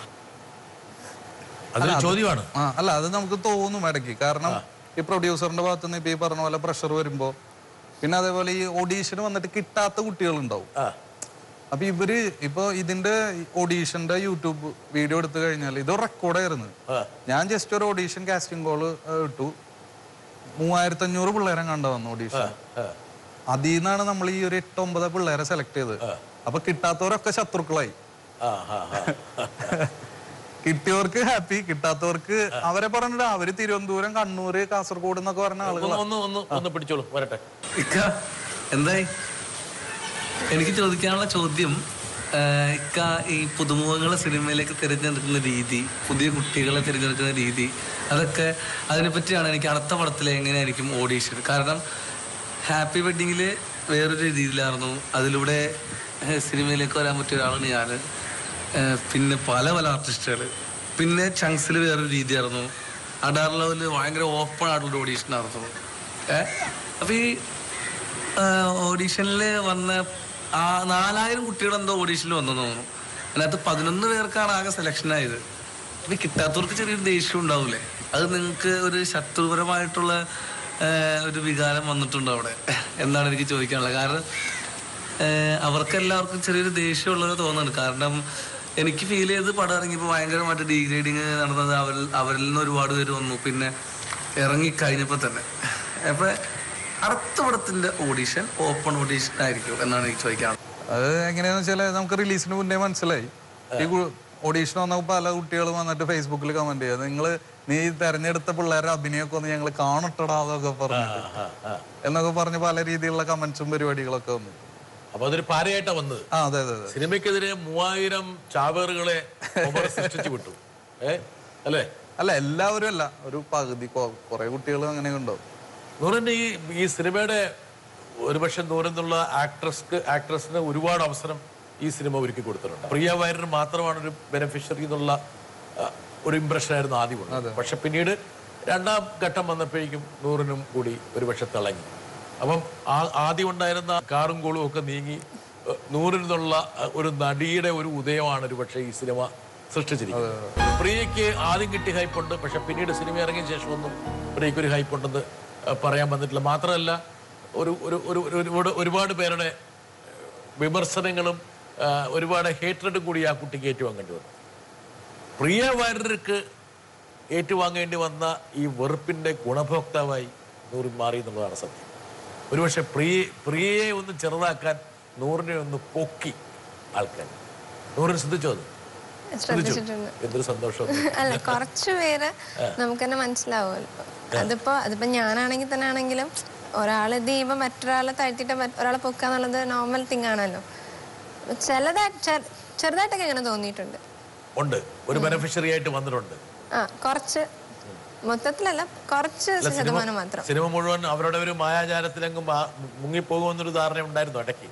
S1: അതൊരു ചോദ്യമാണ്
S3: ആ അല്ല അത് നമുക്ക് തോന്നും ഇടയ്ക്ക് കാരണം ഈ പ്രൊഡ്യൂസറിന്റെ ഭാഗത്ത് നിന്ന് ഇപ്പൊ ഈ പറഞ്ഞ പോലെ പ്രഷർ വരുമ്പോ പിന്നെ അതേപോലെ ഈ ഓഡീഷന് വന്നിട്ട് കിട്ടാത്ത കുട്ടികളുണ്ടാവും
S1: ആ
S3: അപ്പൊ ഇവര് ഇപ്പൊ ഇതിന്റെ ഓഡീഷന്റെ യൂട്യൂബ് വീഡിയോ എടുത്തു കഴിഞ്ഞാൽ ഇത് റെക്കോർഡായിരുന്നു
S1: ആ. ഞാൻ
S3: ഞാൻ ജസ്റ്റ് ഒരു ഓഡീഷൻ കാസ്റ്റിംഗ് കോള് ഇട്ടു മൂവായിരത്തി അഞ്ഞൂറ് പിള്ളേരെ കണ്ട വന്നു ഓഡീഷൻ
S1: ആ.
S3: അതിൽ നിന്നാണ് നമ്മൾ ഈ ഒരു എട്ട് ഒമ്പത് പിള്ളേരെ സെലക്ട് ചെയ്തത് അപ്പൊ കിട്ടാത്തവരൊക്കെ ശത്രുക്കളായി
S1: ആ ആ ആ
S3: കിട്ടിയവർക്ക് ഹാപ്പി കിട്ടാത്തവർക്ക് അവരെ പറഞ്ഞിട്ട് അവര് തിരുവനന്തപുരം കണ്ണൂര് കാസർഗോഡ് എന്നൊക്കെ പറഞ്ഞ ആളുകൾ
S1: ഒന്ന് ഒന്ന് ഒന്ന് ഒന്ന് പിടിച്ചോളൂ വരട്ടെ
S7: ഇക്ക എന്തായി എനിക്ക് ചോദിക്കാനുള്ള ചോദ്യം ആ, ഇക്ക ഈ പുതുമുഖങ്ങളെ സിനിമയിലേക്ക് തിരഞ്ഞെടുക്കുന്ന രീതി പുതിയ കുട്ടികളെ തിരഞ്ഞെടുക്കുന്ന രീതി അതൊക്കെ അതിനെപ്പറ്റിയാണ് എനിക്ക് അടുത്ത പടത്തിൽ എങ്ങനെയായിരിക്കും ഓഡീഷൻ കാരണം ഹാപ്പി വെഡിങ്ങിൽ വേറൊരു രീതിയിലായിരുന്നു അതിലൂടെ ഏഹ്, സിനിമയിലേക്ക് വരാൻ പറ്റിയ ഒരാളാണ് ഞാൻ ഏഹ്, പിന്നെ പല പല ആർട്ടിസ്റ്റുകൾ പിന്നെ ചങ്സിൽ വേറൊരു രീതിയായിരുന്നു അഡാർ ലെവലിൽ ഭയങ്കര ഓപ്പൺ ആയിട്ടുള്ള ഓഡീഷനായിരുന്നു ഏഹ് അപ്പോൾ ഈ ഓഡീഷനിൽ വന്ന ആ നാലായിരം കുട്ടികൾ എന്തോ ഓഡീഷനിൽ വന്നെന്ന് തോന്നുന്നു അതിനകത്ത് പതിനൊന്ന് പേർക്കാണ് ആകെ സെലക്ഷൻ ആയത് അപ്പൊ ഈ കിട്ടാത്തവർക്ക് ചെറിയൊരു ദേഷ്യം ഉണ്ടാവൂലേ അത് നിങ്ങൾക്ക് ഒരു ശത്രുപരമായിട്ടുള്ള ആ, ഒരു വികാരം വന്നിട്ടുണ്ടോ അവിടെ എന്നാണ് എനിക്ക് ചോദിക്കാനുള്ളത് കാരണം ഏഹ് അവർക്കെല്ലാവർക്കും ചെറിയൊരു ദേഷ്യമുള്ളത് തോന്നുന്നുണ്ട് കാരണം എനിക്ക് ഫീൽ ചെയ്ത് പടം ഇറങ്ങിയപ്പോൾ ഭയങ്കരമായിട്ട് ഡീഗ്രേഡിങ് നടന്നത് അവരിൽ അവരിൽ നിന്ന് ഒരുപാട് പേര് വന്നു പിന്നെ ഇറങ്ങിക്കഴിഞ്ഞപ്പോൾ തന്നെ അപ്പോൾ അടുത്ത പടത്തിന്റെ ഓഡീഷൻ ഓപ്പൺ ഓഡീഷൻ ആയിരിക്കും എന്നാണ് എനിക്ക് ചോദിക്കാനുള്ളത്
S3: അത് എങ്ങനെയാന്ന് വെച്ചാല് നമുക്ക് റിലീസിന് മുന്നേ മനസ്സിലായി ഈ ഓഡീഷൻ വന്നപ്പോൾ പല കുട്ടികളും വന്നിട്ട് ഫേസ്ബുക്കിൽ കമന്റ് ചെയ്യുക നിങ്ങൾ നീ തെരഞ്ഞെടുത്ത പിള്ളേരുടെ അഭിനയമൊക്കെ ഒന്ന് ഞങ്ങൾ കാണട്ടടാ എന്നൊക്കെ പറഞ്ഞിട്ട് എന്നൊക്കെ പറഞ്ഞ് പല രീതിയിലുള്ള കമന്റ്സും പരിപാടികളൊക്കെ വന്നു
S1: അപ്പൊ അതൊരു പാരയായിട്ടാ വന്നത്
S3: ആ അതെ അതെ അതെ
S1: സിനിമയ്ക്കെതിരെ മൂവായിരം ചാവേറുകളെ ഒമർ സൃഷ്ടിച്ചു വിട്ടു ഏ അല്ലേ
S3: അല്ല എല്ലാവരും അല്ല ഒരു പകുതി കൊ- കുറെ കുട്ടികൾ അങ്ങനെ ഉണ്ടാവും
S1: നൂറിന്റെ ഈ ഈ സിനിമയുടെ ഒരുപക്ഷെ നൂറെന്നുള്ള ആക്ട്രസ്ക്ക് ആക്ട്രസിന് ഒരുപാട് അവസരം ഈ സിനിമ ഒരുക്കി കൊടുത്തിട്ടുണ്ട് പ്രിയ വയറിന് മാത്രമാണ് ഒരു ബെനിഫിഷ്യറി എന്നുള്ള ആ, ഒരു ഇമ്പ്രഷൻ ആയിരുന്നു ആദ്യം ഉള്ളത് പക്ഷെ പിന്നീട് രണ്ടാം ഘട്ടം വന്നപ്പോഴേക്കും നൂറിനും കൂടി ഒരുപക്ഷെ തിളങ്ങി അപ്പം ആ- ആദ്യം ഉണ്ടായിരുന്ന കാറും കോളും ഒക്കെ നീങ്ങി ഏഹ്, നൂറിൽ നിന്നുള്ള അഹ്, ഒരു നടിയുടെ ഒരു ഉദയമാണ് ഒരു പക്ഷേ ഈ സിനിമ സൃഷ്ടിച്ചിരിക്കുന്നത് പ്രിയയ്ക്ക് ആദ്യം കിട്ടിയ ഹൈപ്പുണ്ട് പക്ഷെ പിന്നീട് സിനിമ ഇറങ്ങിയ ശേഷമൊന്നും പ്രിയയ്ക്ക് ഒരു ഹൈപ്പുണ്ടെന്ന് ഏഹ്, പറയാൻ വന്നിട്ടില്ല മാത്രമല്ല ഒരു ഒരു ഒരു ഒരു- ഒരുപാട് ഒരുപാട് പേരുടെ ഏഹ്, വിമർശനങ്ങളും ഏഹ്, ഒരുപാട് ഹേറ്റ്രഡും കൂടി ആ കുട്ടിക്ക് ഏറ്റുവാങ്ങേണ്ടി വന്നു പ്രിയ വാര്യർക്ക് ഏറ്റുവാങ്ങേണ്ടി വന്ന ഈ വെറുപ്പിന്റെ ഗുണഭോക്താവായി നൂറിൻ മാറി എന്നുള്ളതാണ് സത്യം ഒരുപക്ഷെ പ്രിയ പ്രിയയെ ഒന്ന് ചെറുതാക്കാൻ നൂറിനെ ഒന്ന് പൊക്കി ആൾക്കാർ നൂറിന് ശ്രദ്ധിച്ചോ അത്
S4: ശ്രദ്ധിച്ചിട്ടുണ്ട്
S1: എന്തൊരു സന്തോഷം
S4: അല്ല കുറച്ചു പേര് നമുക്ക് തന്നെ മനസ്സിലാവുമല്ലോ അതിപ്പോ അതിപ്പോ ഞാനാണെങ്കിൽ തന്നെ ആണെങ്കിലും ഒരാൾ ഇത് ചെയ്യുമ്പോ മറ്റൊരാളെ താഴ്ത്തിയിട്ട് മറ്റ് ഒരാളെ പൊക്കാന്നുള്ളത് നോർമൽ തിങ് ആണല്ലോ ചിലതായിട്ട് ചെ- ചെറുതായിട്ടൊക്കെ അങ്ങനെ തോന്നിയിട്ടുണ്ട്
S1: ഉണ്ട് ഒരു ബെനിഫിഷ്യറി ആയിട്ട് വന്നിട്ടുണ്ട്
S4: ആ കുറച്ച് മൊത്തത്തിലല്ല കുറച്ച് ശതമാനം മാത്രം
S1: സിനിമ മുഴുവൻ അവരുടെ ഒരു മായാജാലത്തിലെങ്കും ആ- മുങ്ങിപ്പോകുമെന്നൊരു ധാരണ ഉണ്ടായിരുന്നു ഇടയ്ക്ക്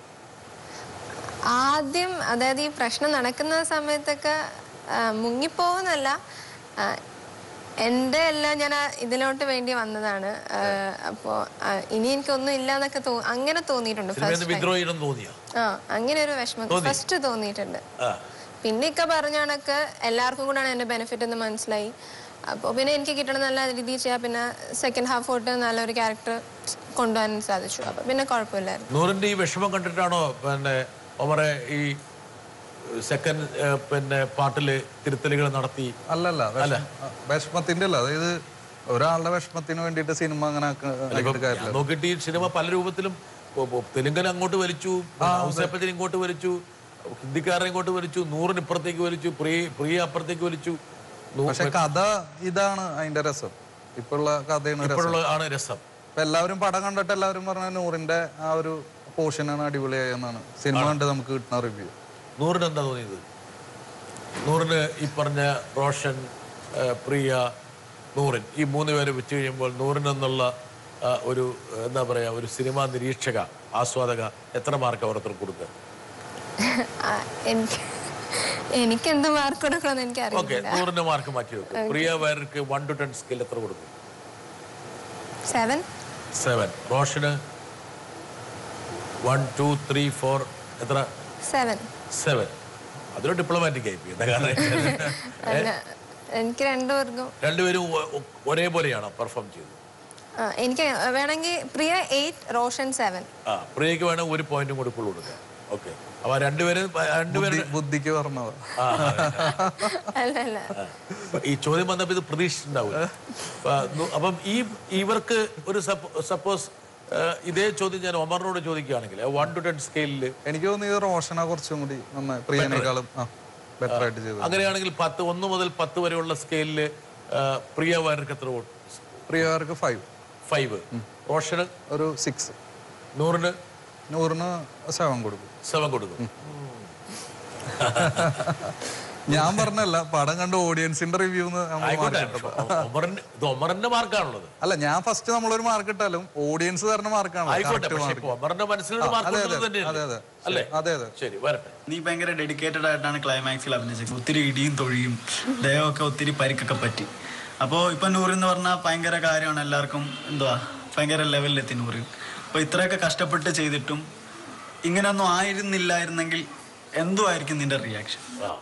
S4: ആദ്യം അതായത് ഈ പ്രശ്നം നടക്കുന്ന സമയത്തൊക്കെ ആ, മുങ്ങിപ്പോകുന്നല്ല ആ, എൻ്റെ എല്ലാം ഞാൻ ആ ഇതിലോട്ട് വേണ്ടി വന്നതാണ് ആ, അപ്പോ ആ, ഇനി എനിക്കൊന്നും ഇല്ല എന്നൊക്കെ തോ അങ്ങനെ തോന്നിയിട്ടുണ്ട്
S1: സിനിമയിൽ
S4: ഫസ്റ്റ്
S1: നിന്ന് വിദ്രോഹിക്കണം തോന്നിയ
S4: ആ അങ്ങനെ ഒരു വിഷമം ഫസ്റ്റ് തോന്നിയിട്ടുണ്ട്
S1: ആ
S4: പിന്നെ ഇക്ക പറഞ്ഞ കണക്ക് എല്ലാവർക്കും കൂടാണ് എൻ്റെ ബെനിഫിറ്റ് എന്ന് മനസ്സിലായി അപ്പോൾ പിന്നെ എനിക്ക് കിട്ടണം നല്ല രീതിയിൽ ചെയ്യാം പിന്നെ സെക്കൻഡ് ഹാഫ് തൊട്ട് നല്ലൊരു ക്യാരക്ടർ കൊണ്ടുപോകാൻ സാധിച്ചു അപ്പോൾ പിന്നെ കുഴപ്പമില്ലായിരുന്നു
S1: നൂറിന്റെ ഈ വിഷമം കണ്ടിട്ടാണോ പിന്നെ ഒമറെ ഈ സെക്കൻഡ് പിന്നെ പാട്ടില് തിരുത്തലുകൾ നടത്തി
S3: അല്ലല്ല വിഷമ- വിഷമത്തിന്റെ അല്ല അതായത് ഒരാളുടെ വിഷമത്തിന് വേണ്ടിയിട്ട് സിനിമ അങ്ങനെ ആക്ക- ആക്കിയിട്ട് കാര്യമില്ല
S1: ഞാൻ നോക്കിയിട്ട് ഈ സിനിമ പല രൂപത്തിലും ഇപ്പൊ- ഇപ്പൊ തെലുങ്കൻ അങ്ങോട്ട് വലിച്ചു ഔസേപ്പച്ചൻ ഇങ്ങോട്ട് വലിച്ചു ഹിന്ദിക്കാരൻ ഇങ്ങോട്ട് വലിച്ചു നൂറിന് ഇപ്പുറത്തേക്ക് വലിച്ചു പ്രിയ പ്രിയ അപ്പുറത്തേക്ക് വലിച്ചു നൂ-
S3: പക്ഷെ കഥ ഇതാണ് അതിന്റെ രസം ഇപ്പോഴുള്ള കഥയാണ് രസം
S1: ഇപ്പോഴുള്ള ആണ് രസം
S3: ഇപ്പൊ എല്ലാവരും പടം കണ്ടിട്ട് എല്ലാവരും പറഞ്ഞ നൂറിന്റെ ആ ഒരു പോർഷനാണ് അടിപൊളിയായെന്നാണ് സിനിമ കണ്ട് നമുക്ക് കിട്ടുന്ന റിവ്യൂ
S1: നൂറിന് എന്താ തോന്നിയത് നൂറിന് ഈ പറഞ്ഞ റോഷൻ ആ, പ്രിയ നൂറിൻ ഈ മൂന്ന് പേരെ വെച്ച് കഴിയുമ്പോൾ നൂറിന് എന്നുള്ള ആ, ഒരു എന്താ പറയാ ഒരു സിനിമാ നിരീക്ഷക ആസ്വാദക എത്ര മാർക്ക് ഓരോരുത്തർ കൊടുക്കുക
S4: ആ, എനിക്ക് എനിക്ക് എന്ത് മാർക്ക് കൊടുക്കണമെന്ന് എനിക്ക്
S1: ഓക്കെ
S4: അറിയില്ല
S1: നൂറിന് മാർക്ക് മാറ്റി വെക്കും പ്രിയ വയർക്ക് വൺ ടു ടെൻ സ്കെയിൽ എത്ര കൊടുക്കും
S4: സെവൻ
S1: സെവൻ റോഷന് വൺ ടു ത്രീ ഫോർ എത്ര
S4: സെവൻ
S1: സെവൻ അതൊരു ഡിപ്ലോമാറ്റിക് ആയി പോയി. എന്താ കാരണം
S4: അല്ല എനിക്ക് രണ്ടുപേർക്കും
S1: രണ്ടുപേരും ഒ- ഒ- ഒരേപോലെയാണോ പെർഫോം ചെയ്തത്
S4: ആ, എനിക്ക് വേണമെങ്കിൽ പ്രിയ എയ്റ്റ് റോഷൻ സെവൻ
S1: ആ പ്രിയക്ക് വേണേ ഒരു പോയിന്റും കൂടി ഫുൾ കൊടുക്കാം ഓക്കെ അപ്പൊ രണ്ടുപേരും രണ്ടുപേരും
S3: ബുദ്ധി- ബുദ്ധിക്ക് പറഞ്ഞതാ
S1: ആ,
S4: അല്ല അല്ല
S1: ആ. ഈ ചോദ്യം വന്നപ്പോ ഇത് പ്രതീക്ഷിച്ചിട്ടുണ്ടാവും അപ്പം ഈ ഇവർക്ക് ഒരു സപ്പോസ് ഇതേ ചോദ്യം ഞാൻ ഒമറിനോട് ചോദിക്കുകയാണെങ്കിൽ വൺ ടു ടെൻ സ്കെയിലിൽ
S3: എനിക്ക് തോന്നിയത് റോഷന കുറച്ചും കൂടി നന്നായി പ്രിയനേക്കാളും ആ ബെറ്റർ ആയിട്ട് ചെയ്തത്
S1: അങ്ങനെയാണെങ്കിൽ പത്ത് ഒന്ന് മുതൽ പത്ത് വരെയുള്ള സ്കെയിലിൽ പ്രിയ വാര്യർക്ക് എത്ര വോട്ട്
S3: പ്രിയവർക്ക് ഫൈവ്
S1: ഫൈവ് റോഷന്
S3: ഒരു സിക്സ്
S1: നൂറിന്
S3: നൂറിന് സെവൻ കൊടുക്കും
S1: സെവൻ കൊടുക്കും
S3: ഞാൻ പറഞ്ഞല്ല പടം കണ്ട ഓഡിയൻസിന്റെ റിവ്യൂ
S1: ആയിക്കോട്ടെ ഒമറിന്റെ ഇത് ഒമറിന്റെ മാർക്കാണുള്ളത്
S3: അല്ല ഞാൻ ഫസ്റ്റ് നമ്മളൊരു മാർക്ക് ഇട്ടാലും ഓഡിയൻസ് തരുന്ന മാർക്കാണ്
S1: ആയിക്കോട്ടെ പക്ഷെ ഇപ്പൊ ഒമറിന്റെ മനസ്സിലൊരു മാർക്ക്
S3: അതെ, അതെ,
S1: ഉള്ളത്
S3: അതെ,
S1: തന്നെയല്ലേ
S3: അതെ.
S1: അല്ലേ
S3: അതെ അതെ
S1: ശരി വരട്ടെ
S6: നീ ഭയങ്കര ഡെഡിക്കേറ്റഡ് ആയിട്ടാണ് ക്ലൈമാക്സിൽ അഭിനയിച്ചത് ഒത്തിരി ഇടിയും തൊഴിയും ദേഹമൊക്കെ ഒത്തിരി പരിക്കൊക്കെ പറ്റി അപ്പോൾ ഇപ്പൊ നൂറ് എന്ന് പറഞ്ഞാൽ ഭയങ്കര കാര്യമാണ് എല്ലാവർക്കും എന്തുവാ ഭയങ്കര ലെവലിലെത്തി നൂറ് അപ്പോൾ ഇത്രയൊക്കെ കഷ്ടപ്പെട്ട് ചെയ്തിട്ടും ഇങ്ങനെയൊന്നും ആയിരുന്നില്ലായിരുന്നെങ്കിൽ എന്തുമായിരിക്കും നിന്റെ റിയാക്ഷൻ
S1: ആ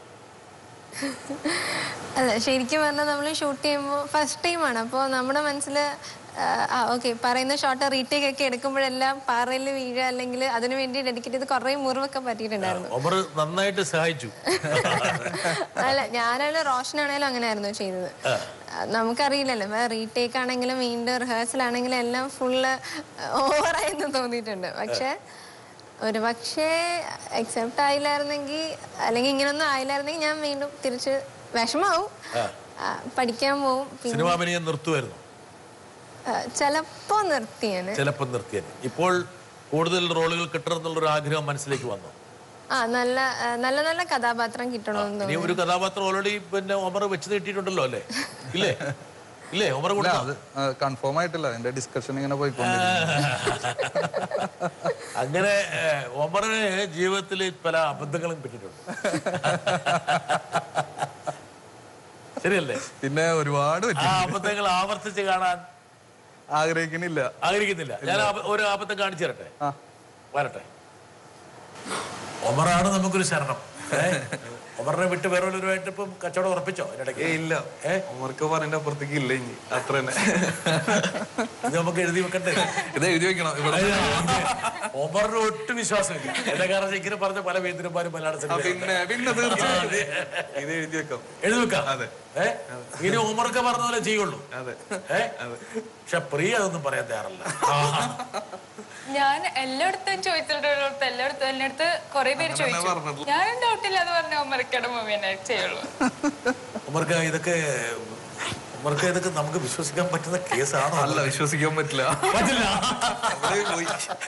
S4: അല്ല ശരിക്കും പറഞ്ഞാൽ നമ്മൾ ഷൂട്ട് ചെയ്യുമ്പോൾ ഫസ്റ്റ് ടൈമാണ് അപ്പോൾ നമ്മുടെ മനസ്സിൽ ആ ഓക്കെ പറയുന്ന ഷോട്ട് റീടേക്ക് ഒക്കെ എടുക്കുമ്പോഴെല്ലാം പാറയിൽ വീഴുക അല്ലെങ്കിൽ അതിനു വേണ്ടി ഡെഡിക്കേറ്റ് ചെയ്ത് കുറേ മുറിവൊക്കെ പറ്റിയിട്ടുണ്ടായിരുന്നു
S1: ഒമർ നന്നായിട്ട് സഹായിച്ചു
S4: അല്ല ഞാനായാലും റോഷനാണേലും അങ്ങനെയായിരുന്നു ചെയ്തത് ആ, നമുക്കറിയില്ലല്ലോ റീടേക്ക് ആണെങ്കിലും വീണ്ടും റിഹേഴ്സൽ ആണെങ്കിലും എല്ലാം ഫുള്ള് ഓവറായെന്ന് തോന്നിയിട്ടുണ്ട് പക്ഷെ ഒരു പക്ഷേ അക്സെപ്റ്റ് ആയില്ലായിരുന്നെങ്കിൽ അല്ലെങ്കിൽ ഇങ്ങനൊന്നും ആയില്ലായിരുന്നെങ്കിൽ ഞാൻ വീണ്ടും തിരിച്ച് വിഷമാവും ആ, പഠിക്കാൻ പോവും പിന്നെ
S1: സിനിമ അഭിനയം നിർത്തുമായിരുന്നു
S4: ആ, ചിലപ്പോ നിർത്തിയാണ്
S1: ചിലപ്പോൾ നിർത്തിയത് ഇപ്പോൾ കൂടുതൽ റോളുകൾ കിട്ടണം എന്നുള്ളൊരു ആഗ്രഹം മനസ്സിലേക്ക് വന്നു
S4: ആ നല്ല ആ, നല്ല നല്ല കഥാപാത്രം കിട്ടണമെന്ന്
S1: ഇനി ഒരു കഥാപാത്രം ഓൾറെഡി പിന്നെ ഒമർ വെച്ച് നീട്ടിയിട്ടുണ്ടല്ലോ അല്ലേ ഇല്ലേ ഇല്ലേ ഒമർ
S3: ഇല്ല
S1: കൊടുത്ത
S3: അത് കൺഫേം ആയിട്ടില്ല അതിന്റെ ഡിസ്കഷൻ ഇങ്ങനെ പോയിക്കൊണ്ടിരിക്കുന്നു
S1: അങ്ങനെ ഏഹ്, ഒമറിന് ജീവിതത്തിൽ പല അബദ്ധങ്ങളും പറ്റിയിട്ടുണ്ട് ശരിയല്ലേ
S3: പിന്നെ ഒരുപാട് പറ്റി
S1: ആ അബദ്ധങ്ങൾ ആവർത്തിച്ച് കാണാൻ
S3: ആഗ്രഹിക്കുന്നില്ല
S1: ആഗ്രഹിക്കുന്നില്ല ഞാൻ അബ- ഒരു അബദ്ധം കാണിച്ചു തരട്ടെ
S3: ആ
S1: വരട്ടെ ഒമറാണ് നമുക്കൊരു ശരണം ഏ? ഒമറിനെ വിട്ട് വേറെ ഒരുമായിട്ട് ഇപ്പം കച്ചവടം ഉറപ്പിച്ചോ ഇതിനിടയ്ക്ക്
S8: ഏയ് ഇല്ല
S1: ഏ?
S8: അവർക്ക് പറഞ്ഞ അപ്പുറത്തേക്ക് ഇല്ല ഇനി അത്ര തന്നെ
S1: ഇത് നമുക്ക് എഴുതി വെക്കണ്ടേ
S8: ഇത് എഴുതി വെക്കണം ഇവിടെ
S1: ഒമറിന് ഒട്ടും വിശ്വാസമില്ല എന്റെ കാരണം ഇങ്ങനെ പറഞ്ഞ പല വേന്ദ്രന്മാരും മലയാള
S8: ആ,
S1: സിനിമ
S8: പിന്നെ പിന്നെ തീർച്ചയായും ഇത് എഴുതി വെക്കാം
S1: എഴുതി വെക്കാം
S8: അതെ.
S1: ഏ ഇനി ഒമർക്ക് പറഞ്ഞ പോലെ ചെയ്യുള്ളൂ
S8: അതെ
S1: ഏ പക്ഷെ പ്രിയ അതൊന്നും പറയാൻ തയ്യാറല്ല
S9: ഞാൻ എല്ലായിടത്തും ചോദിച്ചിട്ടുണ്ട് എല്ലായിടത്തും എന്റെ അടുത്ത് കുറെ പേര് ചോദിച്ചു
S8: പറഞ്ഞത്.
S9: ഞാൻ ഡൗട്ടില്ലാതെ പറഞ്ഞ ഒമരക്കട മൂവി തന്നെ ചെയ്യുള്ളൂ
S1: ഉമർക്ക് ഇതൊക്കെ ഉമർക്ക് ഇതൊക്കെ നമുക്ക് വിശ്വസിക്കാൻ പറ്റുന്ന കേസാണോ
S8: അല്ല വിശ്വസിക്കാൻ പറ്റില്ല
S1: പറ്റില്ല
S8: അവിടെ പോയി